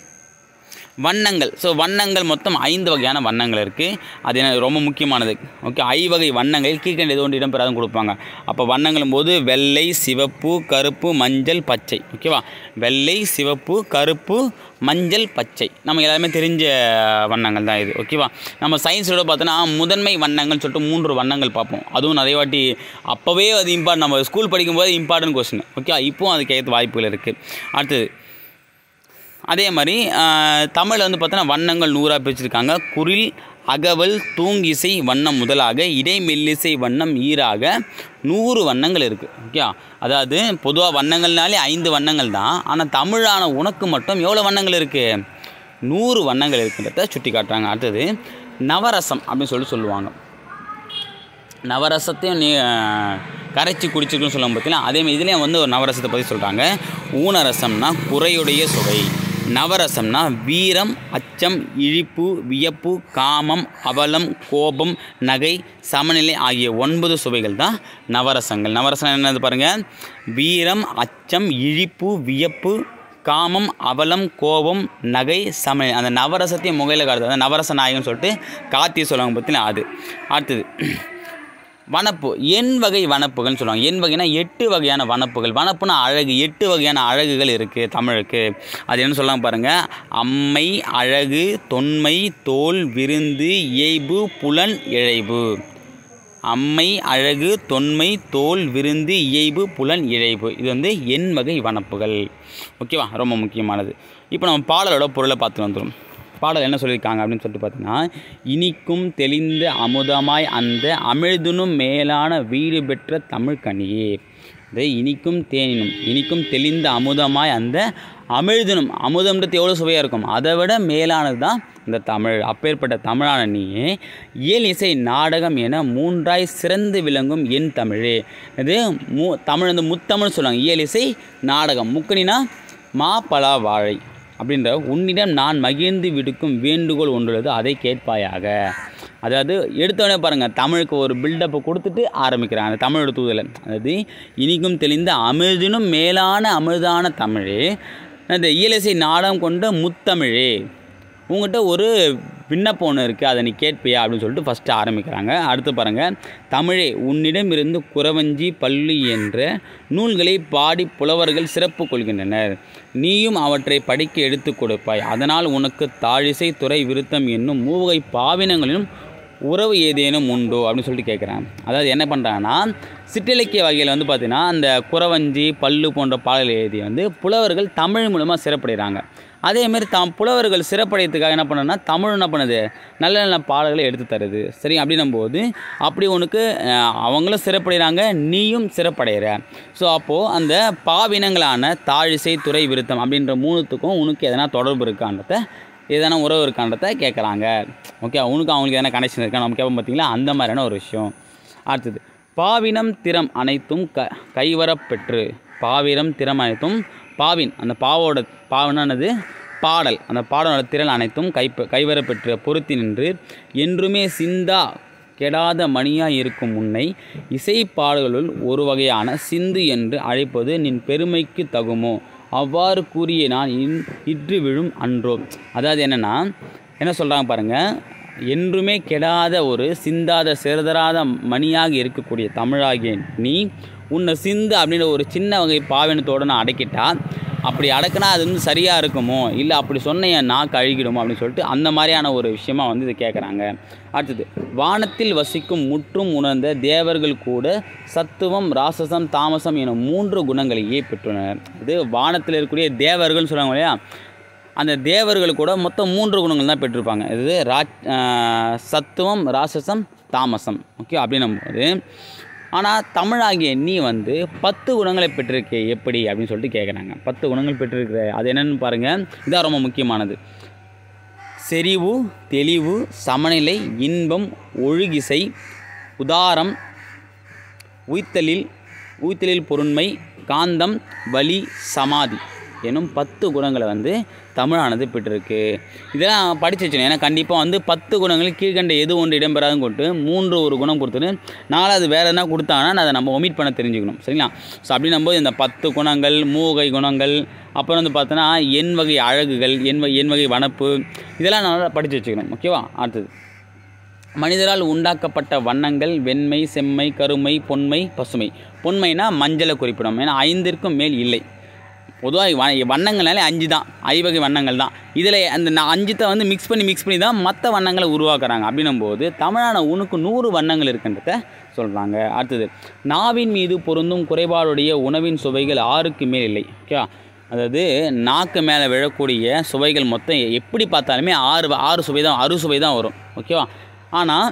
வண்ணங்கள் ஸோ வண்ணங்கள் மொத்தம் ஐந்து வகையான வண்ணங்கள் இருக்குது அது என்ன ரொம்ப முக்கியமானது ஓகே ஐவகை வண்ணங்கள் கீழ்கண்ட எது ஒன்று இடம்பெறாதும் கொடுப்பாங்க அப்போ வண்ணங்களும் போது வெள்ளை சிவப்பு கருப்பு மஞ்சள் பச்சை ஓகேவா வெள்ளை சிவப்பு கருப்பு மஞ்சள் பச்சை நம்ம எல்லாருமே தெரிஞ்ச வண்ணங்கள் தான் இது ஓகேவா நம்ம சயின்ஸோட பார்த்தோன்னா முதன்மை வண்ணங்கள்னு சொல்லிட்டு மூன்று வண்ணங்கள் பார்ப்போம் அதுவும் நிறைய வாட்டி அப்போவே அது இம்பார்ட் நம்ம ஸ்கூல் படிக்கும்போது இம்பார்ட்டன்ட் கொஸ்டின் ஓகே இப்போவும் அதுக்கு ஏற்ற வாய்ப்புகள் இருக்குது அடுத்தது அதே மாதிரி தமிழில் வந்து பார்த்தோன்னா வண்ணங்கள் நூறாக பிரிச்சிருக்காங்க குரில் அகவல் தூங்கிசை வண்ணம் முதலாக இடைமெல்லிசை வண்ணம் ஈராக நூறு வண்ணங்கள் இருக்குது ஓகே அதாவது பொதுவாக வண்ணங்கள்னாலே ஐந்து வண்ணங்கள் தான் ஆனால் தமிழான உனக்கு மட்டும் எவ்வளோ வண்ணங்கள் இருக்குது நூறு வண்ணங்கள் இருக்குன்றத சுட்டி காட்டுறாங்க அடுத்தது நவரசம் அப்படின்னு சொல்லி சொல்லுவாங்க நவரசத்தையும் நீ அஹ், கரைச்சி குடிச்சிருக்குன்னு சொல்லுவாங்க பார்த்தீங்கன்னா அதேமாதிரி இதுலேயும் வந்து ஒரு நவரசத்தை பற்றி சொல்கிறாங்க ஊனரசம்னா குறையுடைய சுவை நவரசம்னா வீரம் அச்சம் இழிப்பு வியப்பு காமம் அவலம் கோபம் நகை சமநிலை ஆகிய ஒன்பது சுவைகள் தான் நவரசங்கள் நவரசம் என்னது பாருங்கள் வீரம் அச்சம் இழிப்பு வியப்பு காமம் அவலம் கோபம் நகை சமநிலை அந்த நவரசத்தையும் முகையில் காட்டுது அந்த நவரச நாயகம்னு சொல்லிட்டு கார்த்திகை சொல்லுவாங்க பார்த்தீங்கன்னா அது அடுத்தது வனப்பு எண் வகை வனப்புகள்னு சொல்லுவாங்க எண் வகைனா எட்டு வகையான வனப்புகள் வனப்புனா அழகு எட்டு வகையான அழகுகள் இருக்குது தமிழுக்கு அது என்ன சொல்லுவாங்க பாருங்கள் அம்மை அழகு தொன்மை தோல் விருந்து இயைபு புலன் இழைவு அம்மை அழகு தொன்மை தோல் விருந்து இயைபு புலன் இழைவு இது வந்து எண் வகை வனப்புகள் ஓகேவா ரொம்ப முக்கியமானது இப்போ நம்ம பாடலோட பொருளை பார்த்து வந்துடும் பாடல் என்ன சொல்லியிருக்காங்க அப்படின்னு சொல்லிட்டு பார்த்தீங்கன்னா இனிக்கும் தெளிந்த அமுதமாய் அந்த அமிழ்துனும் மேலான வீடு பெற்ற தமிழ் கனியே இது இனிக்கும் தேனினும் இனிக்கும் தெளிந்த அமுதமாய் அந்த அமிழ்தினும் அமுதம்ன்றது எவ்வளோ சுவையாக இருக்கும் அதை விட மேலானது தான் இந்த தமிழ் அப்பேற்பட்ட தமிழான நீயே இயல் இசை நாடகம் என மூன்றாய் சிறந்து விளங்கும் என் தமிழே இது மூ தமிழ் வந்து முத்தமிழ் சொல்லுவாங்க இயல் இசை நாடகம் முக்கணினா மா பலா வாழை அப்படின்ற உன்னிடம் நான் மகிழ்ந்து விடுக்கும் வேண்டுகோள் ஒன்றுள்ளது அதை கேட்பாயாக அதாவது எடுத்தோடனே பாருங்கள் தமிழுக்கு ஒரு பில்டப்பை கொடுத்துட்டு ஆரம்பிக்கிறாங்க அந்த தமிழோட தூதலை அதாவது இனிக்கும் தெளிந்த அமிழ்தினும் மேலான அமிழ்தான தமிழே அந்த இயலிசை நாடகம் கொண்ட முத்தமிழே உங்கள்கிட்ட ஒரு விண்ணப்பம் ஒன்று இருக்குது அதை நீ கேட்பியா அப்படின்னு சொல்லிட்டு ஃபஸ்ட்டு ஆரம்பிக்கிறாங்க அடுத்து பாருங்கள் தமிழே உன்னிடமிருந்து குறவஞ்சி பள்ளி என்ற நூல்களை பாடி புலவர்கள் சிறப்பு கொள்கின்றனர் நீயும் அவற்றை படிக்க எடுத்து கொடுப்பாய் அதனால் உனக்கு தாழிசை துறை விருத்தம் என்னும் மூவகை பாவினங்களிலும் உறவு ஏதேனும் உண்டோ அப்படின்னு சொல்லிட்டு கேட்குறாங்க அதாவது என்ன பண்ணுறாங்கன்னா சிற்றிலக்கிய வகையில் வந்து பார்த்தீங்கன்னா அந்த குறவஞ்சி பல்லு போன்ற பாடல் எழுதி வந்து புலவர்கள் தமிழ் மூலமாக சிறப்படைகிறாங்க அதேமாரி தம் புலவர்கள் சிறப்படையத்துக்காக என்ன பண்ணுன்னா தமிழ் என்ன பண்ணுது நல்ல நல்ல பாடல்களை எடுத்து தருது சரி அப்படின்னும் போது அப்படி உனக்கு அஹ், அவங்களும் சிறப்படைகிறாங்க நீயும் சிறப்படைகிற ஸோ அப்போது அந்த பாவினங்களான தாழிசை துறை விருத்தம் அப்படின்ற மூணுத்துக்கும் உனக்கு எதனா தொடர்பு இருக்கான்றத எதனா உறவு இருக்கான்றத கேட்குறாங்க ஓகே உனக்கு அவங்களுக்கு எதனா கனெக்ஷன் இருக்கா நம்ம கேட்போம் பார்த்தீங்களா அந்த மாதிரியான ஒரு விஷயம் அடுத்தது பாவினம் திறம் அனைத்தும் க கைவரப்பெற்று பாவினம் திறம் அனைத்தும் பாவின் அந்த பாவோட பாவனானது பாடல் அந்த பாடலோட திறன் அனைத்தும் கை கைவரப்பெற்ற பொருத்தி நின்று என்றுமே சிந்தா கெடாத மணியாய் இருக்கும் உன்னை இசைப்பாடல்களுள் ஒரு வகையான சிந்து என்று அழைப்பது நின் பெருமைக்கு தகுமோ அவ்வாறு கூறிய நான் இன் இன்று விழும் அன்றோ அதாவது என்னென்னா என்ன சொல்கிறாங்க பாருங்கள் என்றுமே கெடாத ஒரு சிந்தாத சிறதராத மணியாக இருக்கக்கூடிய தமிழாகிய நீ உன்னை சிந்து அப்படின்ற ஒரு சின்ன வகை பாவினத்தோடு நான் அடக்கிட்டா அப்படி அடக்குனா அது வந்து சரியாக இருக்குமோ இல்லை அப்படி சொன்ன என் நாக்கு அழுகிடுமோ அப்படின்னு சொல்லிட்டு அந்த மாதிரியான ஒரு விஷயமா வந்து இது கேட்குறாங்க அடுத்தது வானத்தில் வசிக்கும் முற்றும் உணர்ந்த தேவர்கள் கூட சத்துவம் ராசசம் தாமசம் என மூன்று குணங்களையே பெற்றுள்ளனர் இது வானத்தில் இருக்கக்கூடிய தேவர்கள்னு சொல்லுவாங்க இல்லையா அந்த தேவர்கள் கூட மொத்தம் மூன்று குணங்கள் தான் பெற்றிருப்பாங்க இது ரா ஆஹ் சத்துவம் ராசசம் தாமசம் ஓகே அப்படின்னும் போது ஆனால் தமிழாகிய நீ வந்து பத்து குணங்களை பெற்றிருக்கே எப்படி அப்படின்னு சொல்லிட்டு கேட்குறாங்க பத்து குணங்கள் பெற்றிருக்கிற அது என்னன்னு பாருங்கள் இதான் ரொம்ப முக்கியமானது செறிவு தெளிவு சமநிலை இன்பம் ஒழுகிசை உதாரம் உய்த்தலில் உய்த்தலில் பொருண்மை காந்தம் வலி சமாதி எனும் பத்து குணங்களை வந்து தமிழானது பெற்றிருக்கு இதெல்லாம் படித்து வச்சுக்கணும் ஏன்னா கண்டிப்பாக வந்து பத்து குணங்கள் கீழ்கண்ட எது ஒன்று இடம்பெறாதுன்னு கொடுத்து மூன்று ஒரு குணம் கொடுத்துட்டு நாலாவது வேறு எதனா கொடுத்தாங்கன்னா அதை நம்ம ஒமிட் பண்ண தெரிஞ்சுக்கணும் சரிங்களா ஸோ அப்படின்னும்போது இந்த பத்து குணங்கள் மூகை குணங்கள் அப்புறம் வந்து பார்த்தோன்னா எண் வகை அழகுகள் எண் வகை எண் வகை வனப்பு இதெல்லாம் நல்லா படித்து வச்சுக்கணும் ஓகேவா அடுத்தது மனிதரால் உண்டாக்கப்பட்ட வண்ணங்கள் வெண்மை செம்மை கருமை பொன்மை பசுமை பொன்மைனா மஞ்சளை குறிப்பிடும் ஏன்னா ஐந்திற்கும் மேல் இல்லை பொதுவாக வ வண்ணங்கள்னாலே அஞ்சு தான் ஐவகை வண்ணங்கள் தான் இதில் அந்த ந- அஞ்சுத்தை வந்து மிக்ஸ் பண்ணி மிக்ஸ் பண்ணி தான் மற்ற வண்ணங்களை உருவாக்குறாங்க அப்படின்னும் போது தமிழான உனக்கு நூறு வண்ணங்கள் இருக்கின்றத சொல்கிறாங்க அடுத்தது நாவின் மீது பொருந்தும் குறைபாடுடைய உணவின் சுவைகள் ஆறுக்கு மேல் இல்லை ஓகேவா அதாவது நாக்கு மேலே விழக்கூடிய சுவைகள் மொத்தம் எப்படி பார்த்தாலுமே ஆறு ஆறு சுவை தான் அறு சுவை தான் வரும் ஓகேவா ஆனால்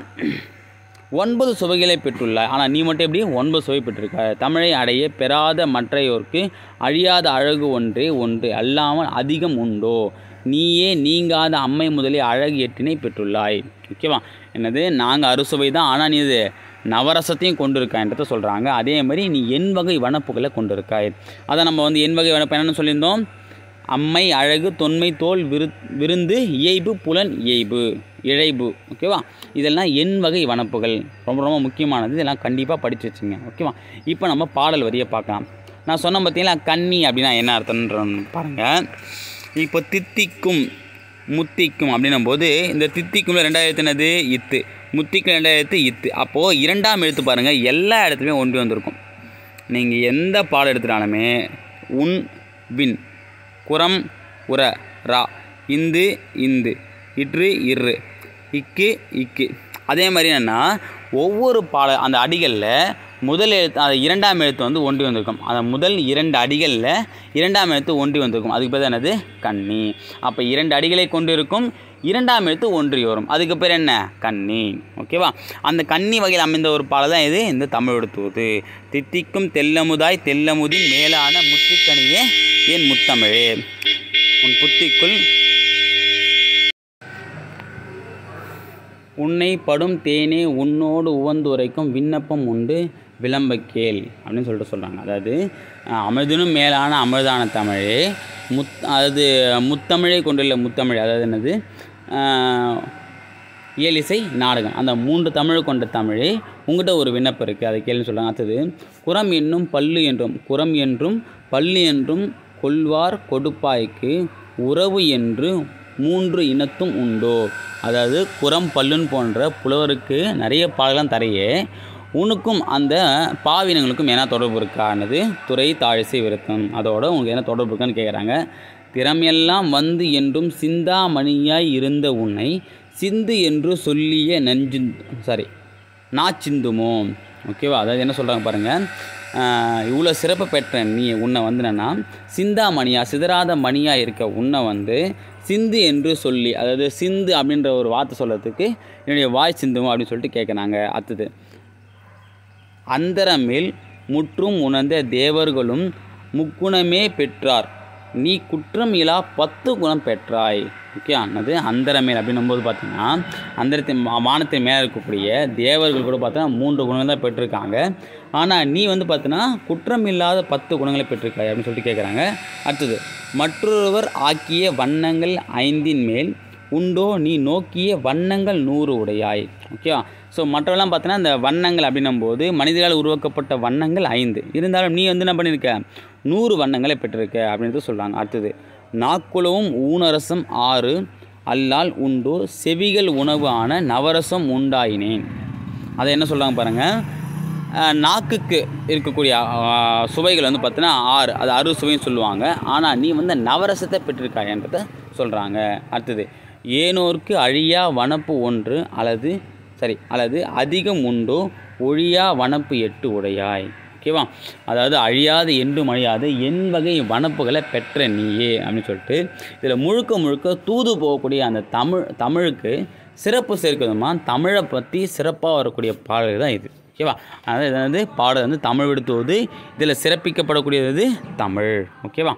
ஒன்பது சுவைகளை பெற்றுள்ளாய் ஆனால் நீ மட்டும் எப்படி ஒன்பது சுவை பெற்றிருக்க தமிழை அடைய பெறாத மற்றையோர்க்கு அழியாத அழகு ஒன்றே ஒன்று அல்லாமல் அதிகம் உண்டோ நீயே நீங்காத அம்மை முதலிய அழகு எட்டினை பெற்றுள்ளாய் ஓகேவா என்னது நாங்கள் அறுசுவை தான் ஆனால் நீ இது நவரசத்தையும் கொண்டு இருக்கான்றத சொல்கிறாங்க அதே மாதிரி நீ என் வகை வனப்புகளை கொண்டு இருக்காய் அதை நம்ம வந்து என் வகை வனப்பு என்னென்னு சொல்லியிருந்தோம் அம்மை அழகு தொன்மை தோல் விரு விருந்து இயைபு புலன் இயைபு இழைபு ஓகேவா இதெல்லாம் எண் வகை வனப்புகள் ரொம்ப ரொம்ப முக்கியமானது இதெல்லாம் கண்டிப்பாக படித்து வச்சுங்க ஓகேவா இப்போ நம்ம பாடல் வரியை பார்க்கலாம் நான் சொன்ன பார்த்தீங்களா கன்னி அப்படின்னா என்ன அர்த்தம்ன்ற பாருங்கள் இப்போ தித்திக்கும் முத்திக்கும் அப்படின்னும் போது இந்த தித்திக்கும்ல ரெண்டாயிரத்து என்னது இத்து முத்திக்கும் ரெண்டாயிரத்து இத்து அப்போது இரண்டாம் எழுத்து பாருங்கள் எல்லா இடத்துலையுமே ஒன்றி வந்திருக்கும் நீங்கள் எந்த பாடம் எடுத்துட்டாலுமே உன் வின் குரம் உர ரா இந்து இந்து இற்று இரு இக்கு இக்கு அதே மாதிரி என்னென்னா ஒவ்வொரு பாட அந்த அடிகளில் முதல் எழுத்து அந்த இரண்டாம் எழுத்து வந்து ஒன்றி வந்திருக்கும் அந்த முதல் இரண்டு அடிகளில் இரண்டாம் எழுத்து ஒன்றி வந்திருக்கும் அதுக்கு பேர் என்னது கன்னி அப்போ இரண்டு அடிகளை கொண்டு இருக்கும் இரண்டாம் எழுத்து ஒன்றி வரும் அதுக்கு பேர் என்ன கன்னி ஓகேவா அந்த கன்னி வகையில் அமைந்த ஒரு பாடல் தான் இது இந்த தமிழோட தூது தித்திக்கும் தெல்லமுதாய் தெல்லமுதின் மேலான முத்துக்கனியே என் முத்தமிழே உன் புத்திக்குள் உன்னை படும் தேனே உன்னோடு உவந்துரைக்கும் விண்ணப்பம் உண்டு விளம்ப கேள் அப்படின்னு சொல்லிட்டு சொல்கிறாங்க அதாவது அஹ், அமிர்தினும் மேலான அமிர்தான தமிழே முத் அதாவது முத்தமிழை கொண்டுள்ள முத்தமிழ் அதாவது என்னது அஹ், இயலிசை நாடகம் அந்த மூன்று தமிழ் கொண்ட தமிழே உங்கள்கிட்ட ஒரு விண்ணப்பம் இருக்குது அதை கேள்வி சொல்கிறாங்க அடுத்தது குரம் என்னும் பல்லு என்றும் குரம் என்றும் பல்லு என்றும் கொள்வார் கொடுப்பாய்க்கு உறவு என்று மூன்று இனத்தும் உண்டோ அதாவது குரம் பல்லுன்னு போன்ற புலவருக்கு நிறைய பாடலாம் தரையே உனக்கும் அந்த பாவினங்களுக்கும் என்ன தொடர்பு இருக்கானது துறை தாழிசை விருத்தம் அதோட உங்களுக்கு என்ன தொடர்பு இருக்கான்னு கேட்குறாங்க திறமையெல்லாம் வந்து என்றும் சிந்தாமணியாய் இருந்த உன்னை சிந்து என்று சொல்லிய நஞ்சு சாரி நாச்சிந்துமோ ஓகேவா அதாவது என்ன சொல்கிறாங்க பாருங்கள் இவ்வளோ சிறப்பு பெற்ற நீ உன்னை வந்து என்னன்னா சிந்தாமணியா சிதறாத மணியா இருக்க உன்னை வந்து சிந்து என்று சொல்லி அதாவது சிந்து அப்படின்ற ஒரு வார்த்தை சொல்கிறதுக்கு என்னுடைய வாய் சிந்தும் அப்படின்னு சொல்லிட்டு கேட்குறாங்க அடுத்தது அந்தரமேல் முற்றும் உணர்ந்த தேவர்களும் முக்குணமே பெற்றார் நீ குற்றம் இலா பத்து குணம் பெற்றாய் ஓகே அன்னது அந்தரமேல் அப்படின்னும்போது பார்த்தீங்கன்னா அந்தரத்தின் மா- வானத்தின் மேலே இருக்கக்கூடிய தேவர்கள் கூட பார்த்தீங்கன்னா மூன்று குணங்கள் தான் பெற்றிருக்காங்க ஆனால் நீ வந்து பார்த்தீங்கன்னா குற்றம் இல்லாத பத்து குணங்களை பெற்றிருக்காய் அப்படின்னு சொல்லிட்டு கேட்குறாங்க அடுத்தது மற்றொருவர் ஆக்கிய வண்ணங்கள் ஐந்தின் மேல் உண்டோ நீ நோக்கிய வண்ணங்கள் நூறு உடையாய் ஓகேவா ஸோ மற்றவெல்லாம் பார்த்தோன்னா இந்த வண்ணங்கள் அப்படின்னும் போது மனிதரால் உருவாக்கப்பட்ட வண்ணங்கள் ஐந்து இருந்தாலும் நீ வந்து என்ன பண்ணியிருக்க நூறு வண்ணங்களை பெற்றிருக்க அப்படின்றது சொல்கிறாங்க அடுத்தது நாக்குலவும் ஊனரசம் ஆறு அல்லால் உண்டோ செவிகள் உணவு ஆன நவரசம் உண்டாயினேன் அதை என்ன சொல்கிறாங்க பாருங்கள் அஹ், நாக்குக்கு இருக்கக்கூடிய அஹ், சுவைகள் வந்து பார்த்தீங்கன்னா ஆறு அது அறு சுவைன்னு சொல்லுவாங்க ஆனால் நீ வந்து நவரசத்தை பெற்றிருக்காயன்றதை சொல்கிறாங்க அடுத்தது ஏனோர்க்கு அழியா வனப்பு ஒன்று அல்லது சரி அல்லது அதிகம் உண்டோ ஒழியா வனப்பு எட்டு உடையாய் ஓகேவா அதாவது அழியாத என்றும் அழியாத என் வகை வனப்புகளை பெற்ற நீயே அப்படின்னு சொல்லிட்டு இதில் முழுக்க முழுக்க தூது போகக்கூடிய அந்த தமிழ் தமிழுக்கு சிறப்பு சேர்க்கணுமா தமிழை பற்றி சிறப்பாக வரக்கூடிய பாடல் தான் இது ஓகேவா அதாவது இது வந்து பாடல் வந்து தமிழ் விடுத்துவது இதில் சிறப்பிக்கப்படக்கூடியது தமிழ் ஓகேவா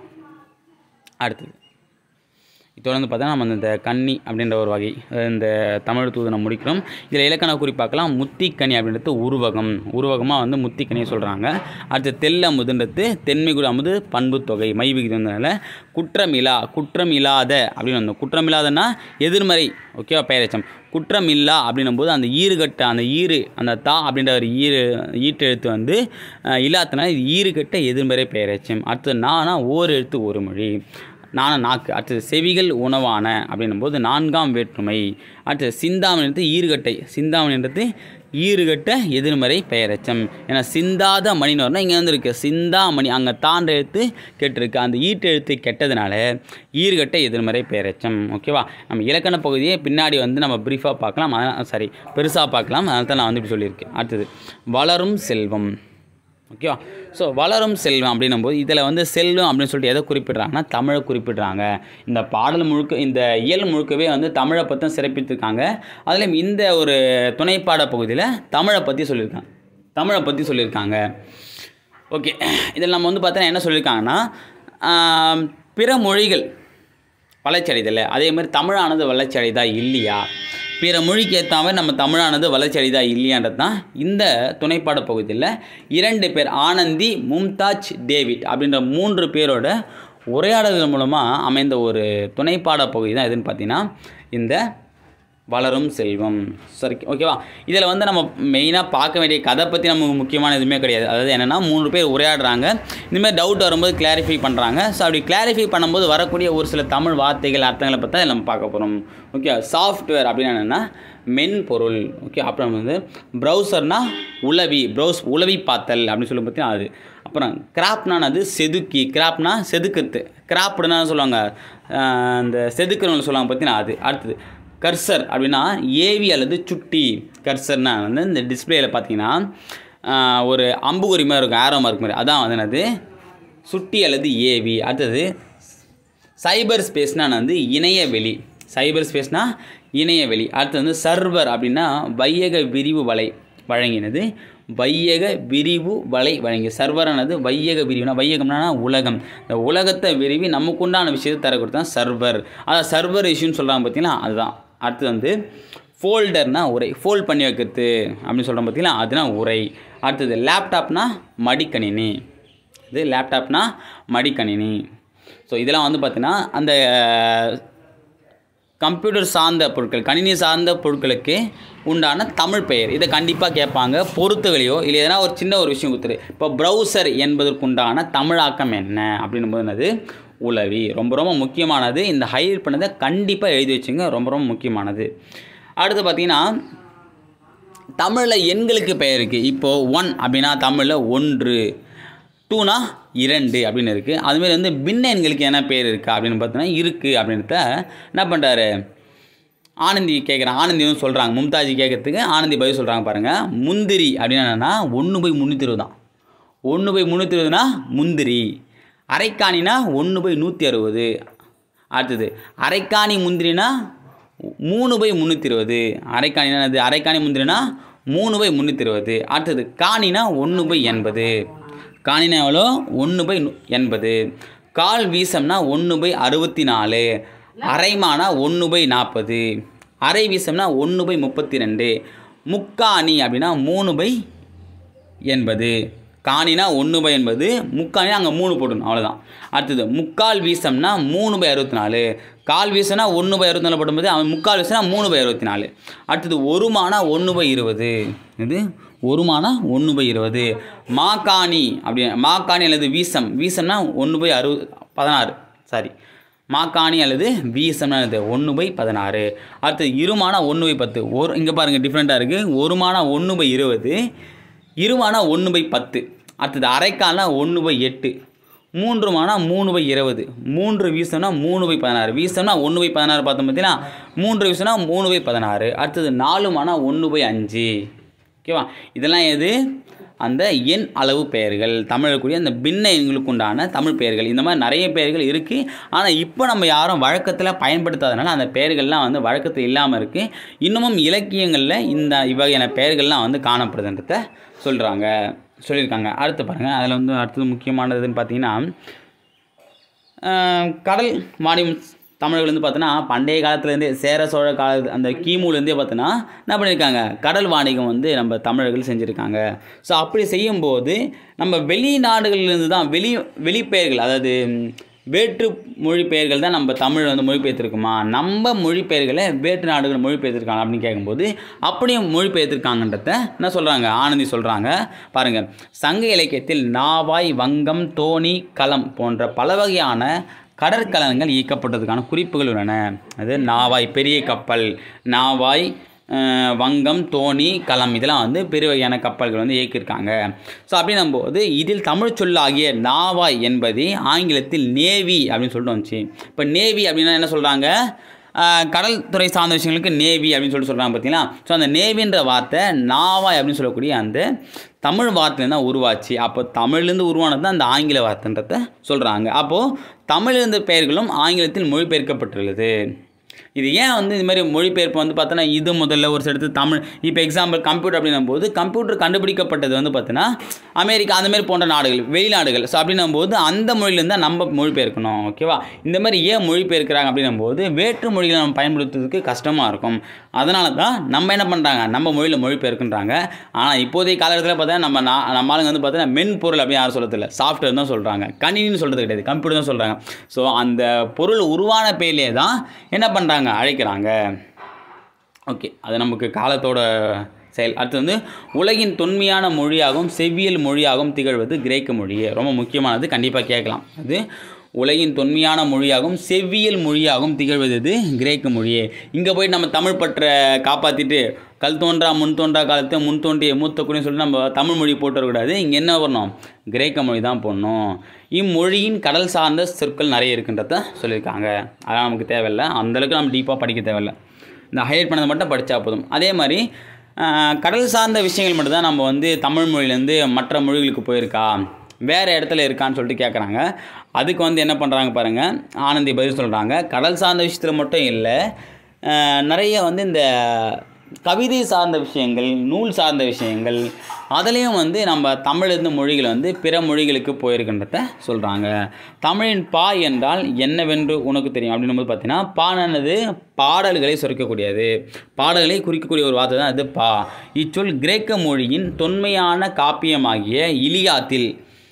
அடுத்தது தொடர்ந்து பார்த்தா நம்ம இந்த கன்னி அப்படின்ற ஒரு வகை அதாவது இந்த தமிழ் தூது நம்ம முடிக்கிறோம் இதில் இலக்கண குறிப்பாக்கலாம் முத்திக்கனி அப்படின்றது உருவகம் உருவகமாக வந்து முத்திக்கனியை சொல்கிறாங்க அடுத்து தெல்ல அமுதுன்றது தென்மைகுடி அமுது பண்பு தொகை மை விகிதம்னால குற்றமிலா குற்றம் இல்லாத அப்படின்னு வந்தோம் குற்றம் இல்லாதன்னா எதிர்மறை ஓகேவா பெயரச்சம் குற்றம் இல்லா அப்படின்னும் போது அந்த ஈறுகட்ட அந்த ஈறு அந்த தா அப்படின்ற ஒரு ஈறு ஈட்டெழுத்து வந்து அஹ், இல்லாதனால இது ஈறுகட்ட எதிர்மறை பெயரச்சம் அடுத்து நானா ஓர் எழுத்து ஒரு மொழி நான நாக்கு அடுத்தது செவிகள் உணவான அப்படின்னும் போது நான்காம் வேற்றுமை அடுத்தது சிந்தாமணின்றது ஈறுகட்டை சிந்தாமணின்றது ஈறுகட்ட எதிர்மறை பெயரச்சம் ஏன்னா சிந்தாத மணின்னு வரணும் இங்கே வந்து இருக்குது சிந்தாமணி அங்கே தாண்ட எழுத்து கெட்டிருக்கு அந்த ஈட்டு எழுத்து கெட்டதுனால ஈறுகட்ட எதிர்மறை பெயரச்சம் ஓகேவா நம்ம இலக்கண பகுதியை பின்னாடி வந்து நம்ம ப்ரீஃபாக பார்க்கலாம் அதனால் சாரி பெருசாக பார்க்கலாம் அதனால தான் நான் வந்து இப்படி சொல்லியிருக்கேன் அடுத்தது வளரும் செல்வம் ஓகேவா ஸோ வளரும் செல்வம் அப்படின்னும் போது இதில் வந்து செல்வம் அப்படின்னு சொல்லிட்டு எதை குறிப்பிடுறாங்கன்னா தமிழை குறிப்பிடுறாங்க இந்த பாடல் முழுக்க இந்த இயல் முழுக்கவே வந்து தமிழை பற்றி சிறப்பித்திருக்காங்க அதுலேயும் இந்த ஒரு துணைப்பாட பகுதியில் தமிழை பற்றி சொல்லியிருக்காங்க தமிழை பற்றி சொல்லியிருக்காங்க ஓகே இதில் நம்ம வந்து பார்த்தா என்ன சொல்லியிருக்காங்கன்னா ஆம், பிற மொழிகள் வளர்ச்சி அடைதல அதே மாதிரி தமிழானது வளர்ச்சி அடைதா இல்லையா பிற மொழிக்கு ஏற்ற மாதிரி நம்ம தமிழானது வளர்ச்சி அடைதா இல்லையான்றது தான் இந்த துணைப்பாட பகுதியில் இரண்டு பேர் ஆனந்தி மும்தாஜ் டேவிட் அப்படின்ற மூன்று பேரோட உரையாடல்கள் மூலமாக அமைந்த ஒரு துணைப்பாட பகுதி தான் எதுன்னு பார்த்தீங்கன்னா இந்த வளரும் செல்வம் சரி ஓகேவா இதில் வந்து நம்ம மெயினாக பார்க்க வேண்டிய கதை பற்றி நமக்கு முக்கியமான எதுவுமே கிடையாது அதாவது என்னென்னா மூணு பேர் உரையாடுறாங்க இந்தமாதிரி டவுட் வரும்போது கிளாரிஃபை பண்ணுறாங்க ஸோ அப்படி கிளாரிஃபை பண்ணும்போது வரக்கூடிய ஒரு சில தமிழ் வார்த்தைகள் அர்த்தங்களை பற்றி தான் நம்ம பார்க்க போகிறோம் ஓகே சாஃப்ட்வேர் அப்படின்னு என்னென்னா மென்பொருள் ஓகே அப்புறம் வந்து ப்ரௌசர்னா உளவி ப்ரௌஸ் உளவி பார்த்தல் அப்படின்னு சொல்லி பார்த்தீங்கன்னா அது அப்புறம் கிராப்னா அது செதுக்கி கிராப்னா செதுக்குறது கிராப்டுனா சொல்லுவாங்க ஆஹ் அந்த செதுக்குறவங்க சொல்லுவாங்க பார்த்தீங்கன்னா அது அடுத்தது கர்சர் அப்படின்னா ஏவி அல்லது சுட்டி கர்சர்னா வந்து இந்த டிஸ்பிளேயில் பார்த்தீங்கன்னா ஆஹ் ஒரு அம்புகுறி மாதிரி இருக்கும் ஆரோ மார்க் மாதிரி அதான் வந்து என்னது சுட்டி அல்லது ஏவி அடுத்தது சைபர் ஸ்பேஸ்னா வந்து இணையவெளி சைபர் ஸ்பேஸ்னா இணையவெளி அடுத்து வந்து சர்வர் அப்படின்னா வையக விரிவு வலை வழங்கினது வையக விரிவு வலை வழங்கி சர்வரானது வையக விரிவுனா வையகம்னா உலகம் இந்த உலகத்தை விரிவி நமக்குண்டான விஷயத்தை தர கொடுத்தா சர்வர் அதான் சர்வர் இஷ்யூன்னு சொல்கிறாங்க பார்த்தீங்களா அதுதான் அடுத்து வந்து ஃபோல்டர்னா உரை ஃபோல்ட் பண்ணி வைக்கிறது அப்படின்னு சொல்கிறோம் பார்த்தீங்களா அதுனா உரை அடுத்தது லேப்டாப்னா மடிக்கணினி இது லேப்டாப்னா மடிக்கணினி ஸோ இதெல்லாம் வந்து பார்த்தீங்கன்னா அந்த கம்ப்யூட்டர் சார்ந்த பொருட்கள் கணினி சார்ந்த பொருட்களுக்கு உண்டான தமிழ் பெயர் இதை கண்டிப்பாக கேட்பாங்க பொறுத்துகளையோ இல்லை எதனா ஒரு சின்ன ஒரு விஷயம் கொடுத்துரு இப்போ ப்ரௌசர் என்பதற்குண்டான தமிழாக்கம் என்ன அப்படின்னும் போது என்னது உளவி ரொம்ப ரொம்ப முக்கியமானது இந்த ஹைலைட் பண்ணதை கண்டிப்பாக எழுதி வச்சுங்க ரொம்ப ரொம்ப முக்கியமானது அடுத்து பார்த்தீங்கன்னா தமிழில் எண்களுக்கு பெயர் இருக்குது இப்போது ஒன் அப்படின்னா தமிழில் ஒன்று டூனா இரண்டு அப்படின்னு இருக்குது அதுமாரி வந்து பின்ன எண்களுக்கு என்ன பேர் இருக்குது அப்படின்னு பார்த்தீங்கன்னா இருக்குது அப்படின்றத என்ன பண்ணுறாரு ஆனந்தி கேட்குறான் ஆனந்தி வந்து சொல்கிறாங்க மும்தாஜி கேட்கறதுக்கு ஆனந்தி பதில் சொல்கிறாங்க பாருங்கள் முந்திரி அப்படின்னா என்னென்னா ஒன்று போய் முந்நூற்றி இருபது தான் ஒன்று பை முந்நூற்றி இருபதுனா முந்திரி அரைக்காணினா ஒன்று பை நூற்றி அறுபது அடுத்தது அரைக்காணி முந்திரினா மூணு பை முந்நூற்றி இருபது அரைக்காணினா அது அரைக்காணி முந்திரினா மூணு பை முந்நூற்றி இருபது அடுத்தது காணினா ஒன்று பை எண்பது காணினா எவ்வளோ ஒன்று பை நு- எண்பது கால் வீசம்னா ஒன்று பை அறுபத்தி நாலு அரைமானா ஒன்று பை நாற்பது அரை வீசம்னா ஒன்று பை முப்பத்தி ரெண்டு முக்காணி அப்படின்னா மூணு பை எண்பது காணினா ஒன்று பை எண்பது முக்காணினா அங்கே மூணு போடணும் அவ்வளோதான் அடுத்தது முக்கால் வீசம்னா மூணு பை அறுபத்தி நாலு கால் வீசம்னா ஒன்று பை அறுபத்தி நாலு போடும்போது அவன் முக்கால் வீசம்னா மூணு பை அறுபத்தி நாலு அடுத்தது ஒரு மானா ஒன்று பை இருபது இது ஒரு மானா ஒன்று பை இருபது மாக்காணி அப்படி மாக்காணி அல்லது வீசம் வீசம்னா ஒன்று பை அறு பதினாறு சாரி மாக்காணி அல்லது வீசம்னா இது ஒன்று பை பதினாறு அடுத்து இருமானா ஒன்று பை பத்து ஒரு இங்கே பாருங்கள் டிஃப்ரெண்ட்டாக இருக்குது ஒரு மானா ஒன்று பை இருபது இருமானா ஒன்று பை பத்து அடுத்தது அரைக்கால்னா ஒன்று பை எட்டு மூன்று மானா மூணு பை இருபது மூன்று வீசம்னா மூணு பை பதினாறு வீசம்னா ஒன்று பை பதினாறு பார்த்தோம் பார்த்தீங்கன்னா மூன்று வீசம்னா மூணு பை பதினாறு அடுத்தது நாலு மானா ஒன்று பை அஞ்சு ஓகேவா இதெல்லாம் எது அந்த எண் அளவு பெயர்கள் தமிழில் கூடிய அந்த பின்ன எண்களுக்கு உண்டான தமிழ் பெயர்கள் இந்த மாதிரி நிறைய பெயர்கள் இருக்குது ஆனால் இப்போ நம்ம யாரும் வழக்கத்தில் பயன்படுத்தாதனால அந்த பெயர்கள்லாம் வந்து வழக்கத்தில் இல்லாமல் இருக்குது இன்னமும் இலக்கியங்களில் இந்த இவ்வகையான பெயர்கள்லாம் வந்து காணப்படுதுன்றத சொல்கிறாங்க சொல்லியிருக்காங்க அடுத்து பாருங்கள் அதில் வந்து அடுத்தது முக்கியமானதுன்னு பார்த்தீங்கன்னா ஆஹ் கடல் வாணிபம் தமிழர்கள் வந்து பார்த்தோன்னா பண்டைய காலத்துலேருந்தே சேர சோழ கால அந்த கிமுலேருந்தே பார்த்தோன்னா என்ன பண்ணியிருக்காங்க கடல் வாணிகம் வந்து நம்ம தமிழர்கள் செஞ்சுருக்காங்க ஸோ அப்படி செய்யும்போது நம்ம வெளிநாடுகள்லேருந்து தான் வெளி வெளிப்பெயர்கள் அதாவது ம், வேற்று மொழிபெயர்கள் தான் நம்ம தமிழ் வந்து மொழிபெயர்த்திருக்குமா நம்ம மொழிபெயர்களை வேற்று நாடுகள் மொழிபெயர்த்திருக்காங்க அப்படின்னு கேட்கும்போது அப்படியும் மொழிபெயர்த்திருக்காங்கன்றத என்ன சொல்கிறாங்க ஆனந்தி சொல்கிறாங்க பாருங்கள் சங்க இலக்கியத்தில் நாவாய் வங்கம் தோணி களம் போன்ற பல வகையான கடற்கலன்கள் இயக்கப்பட்டதுக்கான குறிப்புகள் உள்ளன அது நாவாய் பெரிய கப்பல் நாவாய் அஹ், வங்கம் தோணி களம் இதெல்லாம் வந்து பெரிய வகையான கப்பல்கள் வந்து இயக்கியிருக்காங்க ஸோ அப்படின்னும் போது இதில் தமிழ் சொல்லாகிய நாவாய் என்பது ஆங்கிலத்தில் நேவி அப்படின்னு சொல்லிட்டு வந்துச்சு இப்போ நேவி அப்படின்னா என்ன சொல்கிறாங்க கடல் துறை சார்ந்த விஷயங்களுக்கு நேவி அப்படின்னு சொல்லிட்டு சொல்கிறாங்க பார்த்தீங்களா ஸோ அந்த நேவின்ற வார்த்தை நாவாய் அப்படின்னு சொல்லக்கூடிய அந்த தமிழ் வார்த்தையில தான் உருவாச்சு அப்போ தமிழ்லேருந்து உருவானது தான் அந்த ஆங்கில வார்த்தைன்றத சொல்கிறாங்க அப்போது தமிழ்லேருந்து பெயர்களும் ஆங்கிலத்தில் மொழிபெயர்க்கப்பட்டுள்ளது இது ஏன் வந்து இது மாதிரி மொழிபெயர்ப்பு வந்து பார்த்தோன்னா இது முதல்ல ஒரு சில இடத்துல தமிழ் இப்போ எக்ஸாம்பிள் கம்ப்யூட்டர் அப்படின்னும் போது கம்ப்யூட்டர் கண்டுபிடிக்கப்பட்டது வந்து பார்த்தீங்கன்னா அமெரிக்கா அந்த மாதிரி போன்ற நாடுகள் வெளிநாடுகள் ஸோ அப்படின்னும் போது அந்த மொழியிலேருந்து தான் நம்ம மொழிபெயர்க்கணும் ஓகேவா இந்த மாதிரி ஏன் மொழிபெயர்க்கிறாங்க அப்படின்னும் போது வேற்று மொழிகளை நம்ம பயன்படுத்துறதுக்கு கஷ்டமாக இருக்கும் அதனால தான் நம்ம என்ன பண்ணுறாங்க நம்ம மொழியில் மொழிபெயர்க்குன்றாங்க ஆனால் இப்போதைய காலகட்டத்தில் பார்த்தா நம்ம நா நம்ம ஆளுங்க வந்து பார்த்தீங்கன்னா மென்பொருள் அப்படின்னு யாரும் சொல்லதில்ல சாஃப்ட்வேர் தான் சொல்கிறாங்க கணினின்னு சொல்கிறது கிடையாது கம்ப்யூட்டர் தான் சொல்கிறாங்க ஸோ அந்த பொருள் உருவான பேர்லேயே தான் என்ன பண்ணுறாங்க அழைக்கிறாங்க ஓகே அது நமக்கு காலத்தோட செயல் அடுத்து வந்து உலகின் தொன்மையான மொழியாகவும் செவ்வியல் மொழியாகவும் திகழ்வது கிரேக்க மொழியே ரொம்ப முக்கியமானது கண்டிப்பாக கேட்கலாம் அது உலகின் தொன்மையான மொழியாகவும் செவ்வியல் மொழியாகவும் திகழ்வது இது கிரேக்க மொழியே இங்கே போய் நம்ம தமிழ் பற்றை காப்பாற்றிட்டு கல் தோன்றா முன் தோன்றா காலத்தை முன் தோன்றிய மூத்த குடின்னு சொல்லிட்டு நம்ம தமிழ் மொழி போட்டு வரக்கூடாது இங்கே என்ன வரணும் கிரேக்க மொழி தான் போடணும் இம்மொழியின் கடல் சார்ந்த சொற்கள் நிறைய இருக்குன்றத சொல்லியிருக்காங்க அதெல்லாம் நமக்கு தேவையில்லை அந்தளவுக்கு நம்ம டீப்பாக படிக்க தேவையில்லை இந்த ஹைலைட் பண்ணதை மட்டும் படித்தா போதும் அதே மாதிரி ஆஹ், கடல் சார்ந்த விஷயங்கள் மட்டும்தான் நம்ம வந்து தமிழ் மொழியிலேருந்து மற்ற மொழிகளுக்கு போயிருக்கா வேறு இடத்துல இருக்கான்னு சொல்லிட்டு கேட்குறாங்க அதுக்கு வந்து என்ன பண்ணுறாங்க பாருங்கள் ஆனந்தி பதில் சொல்கிறாங்க கடல் சார்ந்த விஷயத்தில் மட்டும் இல்லை ஆஹ், நிறைய வந்து இந்த கவிதை சார்ந்த விஷயங்கள் நூல் சார்ந்த விஷயங்கள் அதுலேயும் வந்து நம்ம தமிழிருந்து மொழிகள் வந்து பிற மொழிகளுக்கு போயிருக்கின்றத சொல்கிறாங்க தமிழின் பா என்றால் என்னவென்று உனக்கு தெரியும் அப்படின்னும் போது பார்த்தீங்கன்னா பானது பாடல்களை சுருக்கக்கூடியது பாடல்களை குறிக்கக்கூடிய ஒரு வார்த்தை தான் அது பா இச்சொல் கிரேக்க மொழியின் தொன்மையான காப்பியமாகிய இலியாத்தில்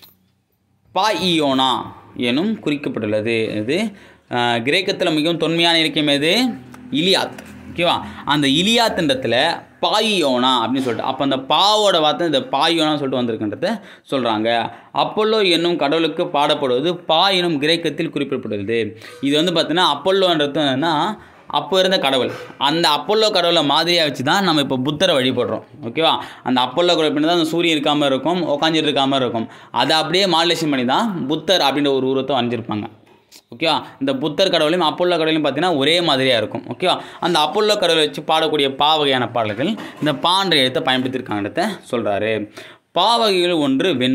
பாஇயோனா எனும் குறிக்கப்பட்டுள்ளது இது கிரேக்கத்தில் மிகவும் தொன்மையான இலக்கியம் எது இலியாத் ஓகேவா அந்த இலியாத்துன்றத்தில் பாயியோனா அப்படின்னு சொல்லிட்டு அப்போ அந்த பாவோட வார்த்தை இந்த பாயியோனான்னு சொல்லிட்டு வந்திருக்குன்றத சொல்கிறாங்க அப்பல்லோ என்னும் கடவுளுக்கு பாடப்படுவது பா எனும் கிரேக்கத்தில் குறிப்பிடப்படுகிறது இது வந்து பார்த்தீங்கன்னா அப்பல்லோன்றது என்னன்னா அப்போ இருந்த கடவுள் அந்த அப்பல்லோ கடவுளை மாதிரியாக வச்சு தான் நம்ம இப்போ புத்தரை வழிபடுறோம் ஓகேவா அந்த அப்பல்லோ கடவுள் பின்னாடி தான் அந்த சூரியன் இருக்காமல் இருக்கும் உட்காந்துட்டு இருக்காமல் இருக்கும் அதை அப்படியே மாடுலேஷன் பண்ணி தான் புத்தர் அப்படின்ற ஒரு உருவத்தை வரைஞ்சிருப்பாங்க ஓகேவா இந்த புத்தர் கடவுளையும் அப்பல்லோ கடவுளையும் பார்த்தீங்கன்னா ஒரே மாதிரியாக இருக்கும் ஓகேவா அந்த அப்பல்லோ கடவுளை வச்சு பாடக்கூடிய பா வகையான பாடல்கள் இந்த பான்ற எழுத்தை பயன்படுத்தியிருக்காங்கன்றத சொல்கிறாரு பாவகைகள் ஒன்று வெண்பா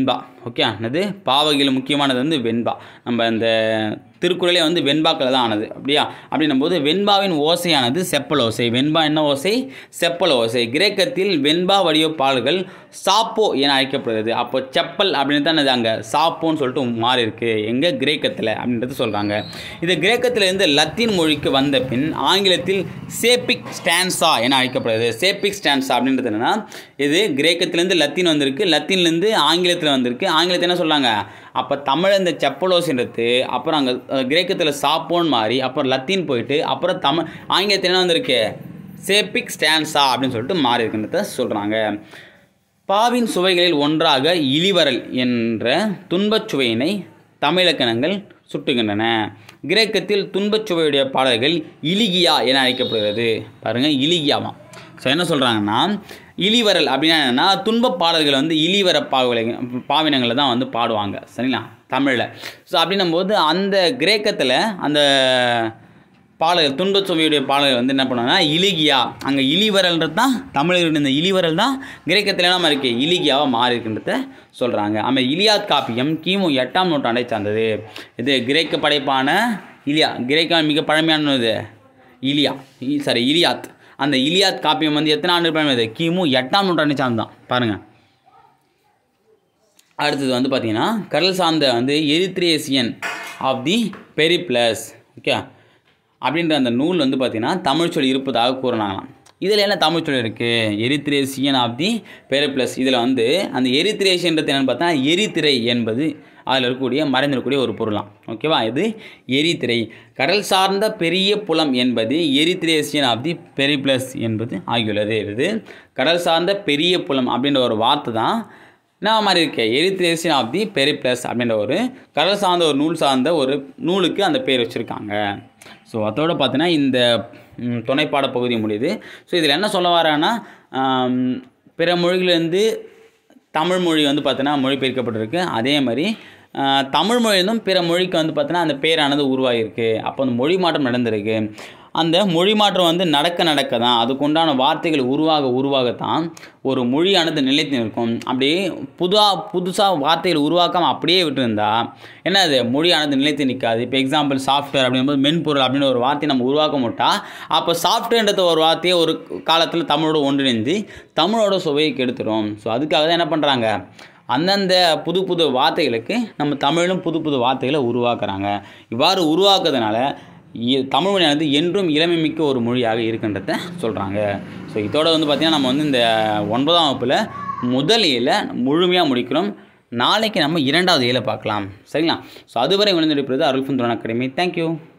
ஓகே என்னது பாவகையில் முக்கியமானது வந்து வெண்பா நம்ம இந்த திருக்குறளே வந்து வெண்பாக்கள் தான் ஆனது அப்படியா அப்படின்னும் போது வெண்பாவின் ஓசையானது செப்பல் ஓசை வெண்பா என்ன ஓசை செப்பல் ஓசை கிரேக்கத்தில் வெண்பா வடிவ பாடல்கள் சாப்போ என அழைக்கப்படுகிறது அப்போ செப்பல் அப்படின்னு தான் இது அங்கே சாப்போன்னு சொல்லிட்டு மாறி இருக்கு எங்கே கிரேக்கத்தில் அப்படின்றது சொல்கிறாங்க இது கிரேக்கத்திலிருந்து லத்தீன் மொழிக்கு வந்த பின் ஆங்கிலத்தில் சேப்பிக் ஸ்டான்சா என அழைக்கப்படுகிறது சேப்பிக் ஸ்டான்சா அப்படின்றது என்னன்னா இது கிரேக்கத்திலேருந்து லத்தீன் வந்திருக்கு லத்தீன்லேருந்து ஆங்கிலத்தில் வந்திருக்கு ஆங்கிலத்தில் என்ன சொல்கிறாங்க அப்போ தமிழ் இந்த செப்பலோசின்றது அப்புறம் அங்கே கிரேக்கத்தில் சாப்போன்னு மாறி அப்புறம் லத்தீன் போயிட்டு அப்புறம் தமிழ் ஆங்கிலத்தில் என்ன வந்திருக்கு சேப்பிக் ஸ்டான்சா அப்படின்னு சொல்லிட்டு மாறி இருக்குன்றத சொல்கிறாங்க பாவின் சுவைகளில் ஒன்றாக இளிவரல் என்ற துன்பச் சுவையினை தமிழக்கணங்கள் சுட்டுகின்றன கிரேக்கத்தில் துன்பச் சுவையுடைய பாடல்கள் இலிகியா என அழைக்கப்படுகிறது பாருங்கள் இலிகியாமா ஸோ என்ன சொல்கிறாங்கன்னா இளிவரல் அப்படின்னா என்னென்னா துன்பப் பாடல்களை வந்து இளிவர பாவலை பாவினங்களில் தான் வந்து பாடுவாங்க சரிங்களா தமிழில் ஸோ அப்படின்னும் போது அந்த கிரேக்கத்தில் அந்த பாடல்கள் துன்பச் சுவையுடைய பாடல்கள் வந்து என்ன பண்ணுவாங்கன்னா இலிகியா அங்கே இலிவரல்ன்றது தான் தமிழர்கள் இந்த இலிவரல் தான் கிரேக்கத்தில் என்ன இருக்குது இலிகியாவாக மாறி இருக்கின்றத சொல்கிறாங்க ஆமாம் இலியாத் காப்பியம் கிமு எட்டாம் நூற்றாண்டை சார்ந்தது இது கிரேக்க படைப்பான இலியா கிரேக்க மிக பழமையானது இலியா சாரி இலியாத் அந்த இலியாத் காப்பியம் வந்து எத்தனை ஆண்டு பழமையது கிமு எட்டாம் நூற்றாண்டை சார்ந்தான் பாருங்கள் அடுத்தது வந்து பார்த்தீங்கன்னா கடல் சார்ந்த வந்து Erythraean of the Periplus okay அப்படின்ற அந்த நூல் வந்து பார்த்தீங்கன்னா தமிழ் சொல் இருப்பதாக கூறினாங்களாம் இதில் என்ன தமிழ் சொல் இருக்குது எரித்ரேசியன் ஆஃப் தி பெரிப்ளஸ் இதில் வந்து அந்த எரித்ரேசியன்றது என்னென்னு பார்த்தா எரித்திரை என்பது அதில் இருக்கக்கூடிய மறைந்திருக்கக்கூடிய ஒரு பொருளாம் ஓகேவா இது எரித்திரை கடல் சார்ந்த பெரிய புலம் என்பது எரித்ரேசியன் ஆஃப் தி பெரிப்ளஸ் என்பது ஆகியுள்ளது இது கடல் சார்ந்த பெரிய புலம் அப்படின்ற ஒரு வார்த்தை தான் என்ன மாதிரி இருக்கு எரித்ரேசியன் ஆஃப் தி பெரிப்ளஸ் அப்படின்ற ஒரு கடல் சார்ந்த ஒரு நூல் சார்ந்த ஒரு நூலுக்கு அந்த பேர் வச்சுருக்காங்க ஸோ அதோட பார்த்தீங்கன்னா இந்த ம், துணைப்பாட பகுதி முடியுது ஸோ இதில் என்ன சொல்ல வரேன்னா ஆம், பிற மொழிகளிலேருந்து தமிழ் மொழி வந்து பார்த்தீங்கன்னா மொழிபெயர்க்கப்பட்டிருக்கு அதே மாதிரி ஆஹ், தமிழ் மொழியிலும் பிற மொழிக்கு வந்து பார்த்தீங்கன்னா அந்த பேரானது உருவாகியிருக்கு அப்போ அந்த மொழி மாற்றம் நடந்திருக்கு அந்த மொழி மாற்றம் வந்து நடக்க நடக்க தான் அதுக்குண்டான வார்த்தைகள் உருவாக உருவாகத்தான் ஒரு மொழியானது நிலைத்து நிற்கும் அப்படியே புதுவாக புதுசாக வார்த்தைகள் உருவாக்காமல் அப்படியே விட்டுருந்தா என்னது மொழியானது நிலைத்து நிற்காது இப்போ எக்ஸாம்பிள் சாஃப்ட்வேர் அப்படிங்கும்போது மென்பொருள் அப்படின்னு ஒரு வார்த்தையை நம்ம உருவாக்க மாட்டா அப்போ சாஃப்ட்வேர்ன்றது ஒரு வார்த்தையை ஒரு காலத்தில் தமிழோட ஒன்றிணைந்து தமிழோட சுவையை கெடுத்துரும் ஸோ அதுக்காக தான் என்ன பண்ணுறாங்க அந்தந்த புது புது வார்த்தைகளுக்கு நம்ம தமிழும் புது புது வார்த்தைகளை உருவாக்குறாங்க இவ்வாறு உருவாக்குறதுனால இ- தமிழ் மொழியானது என்றும் இளமை மிக்க ஒரு மொழியாக இருக்கின்றத சொல்கிறாங்க ஸோ இதோட வந்து பார்த்திங்கன்னா நம்ம வந்து இந்த ஒன்பதாம் வகுப்பில் முதல் இயல முழுமையாக முடிக்கிறோம் நாளைக்கு நம்ம இரண்டாவது இயலை பார்க்கலாம் சரிங்களா ஸோ அதுவரை விழுந்திருப்பது அருள்ஃபுந்தரன் அகாடமி தேங்க்யூ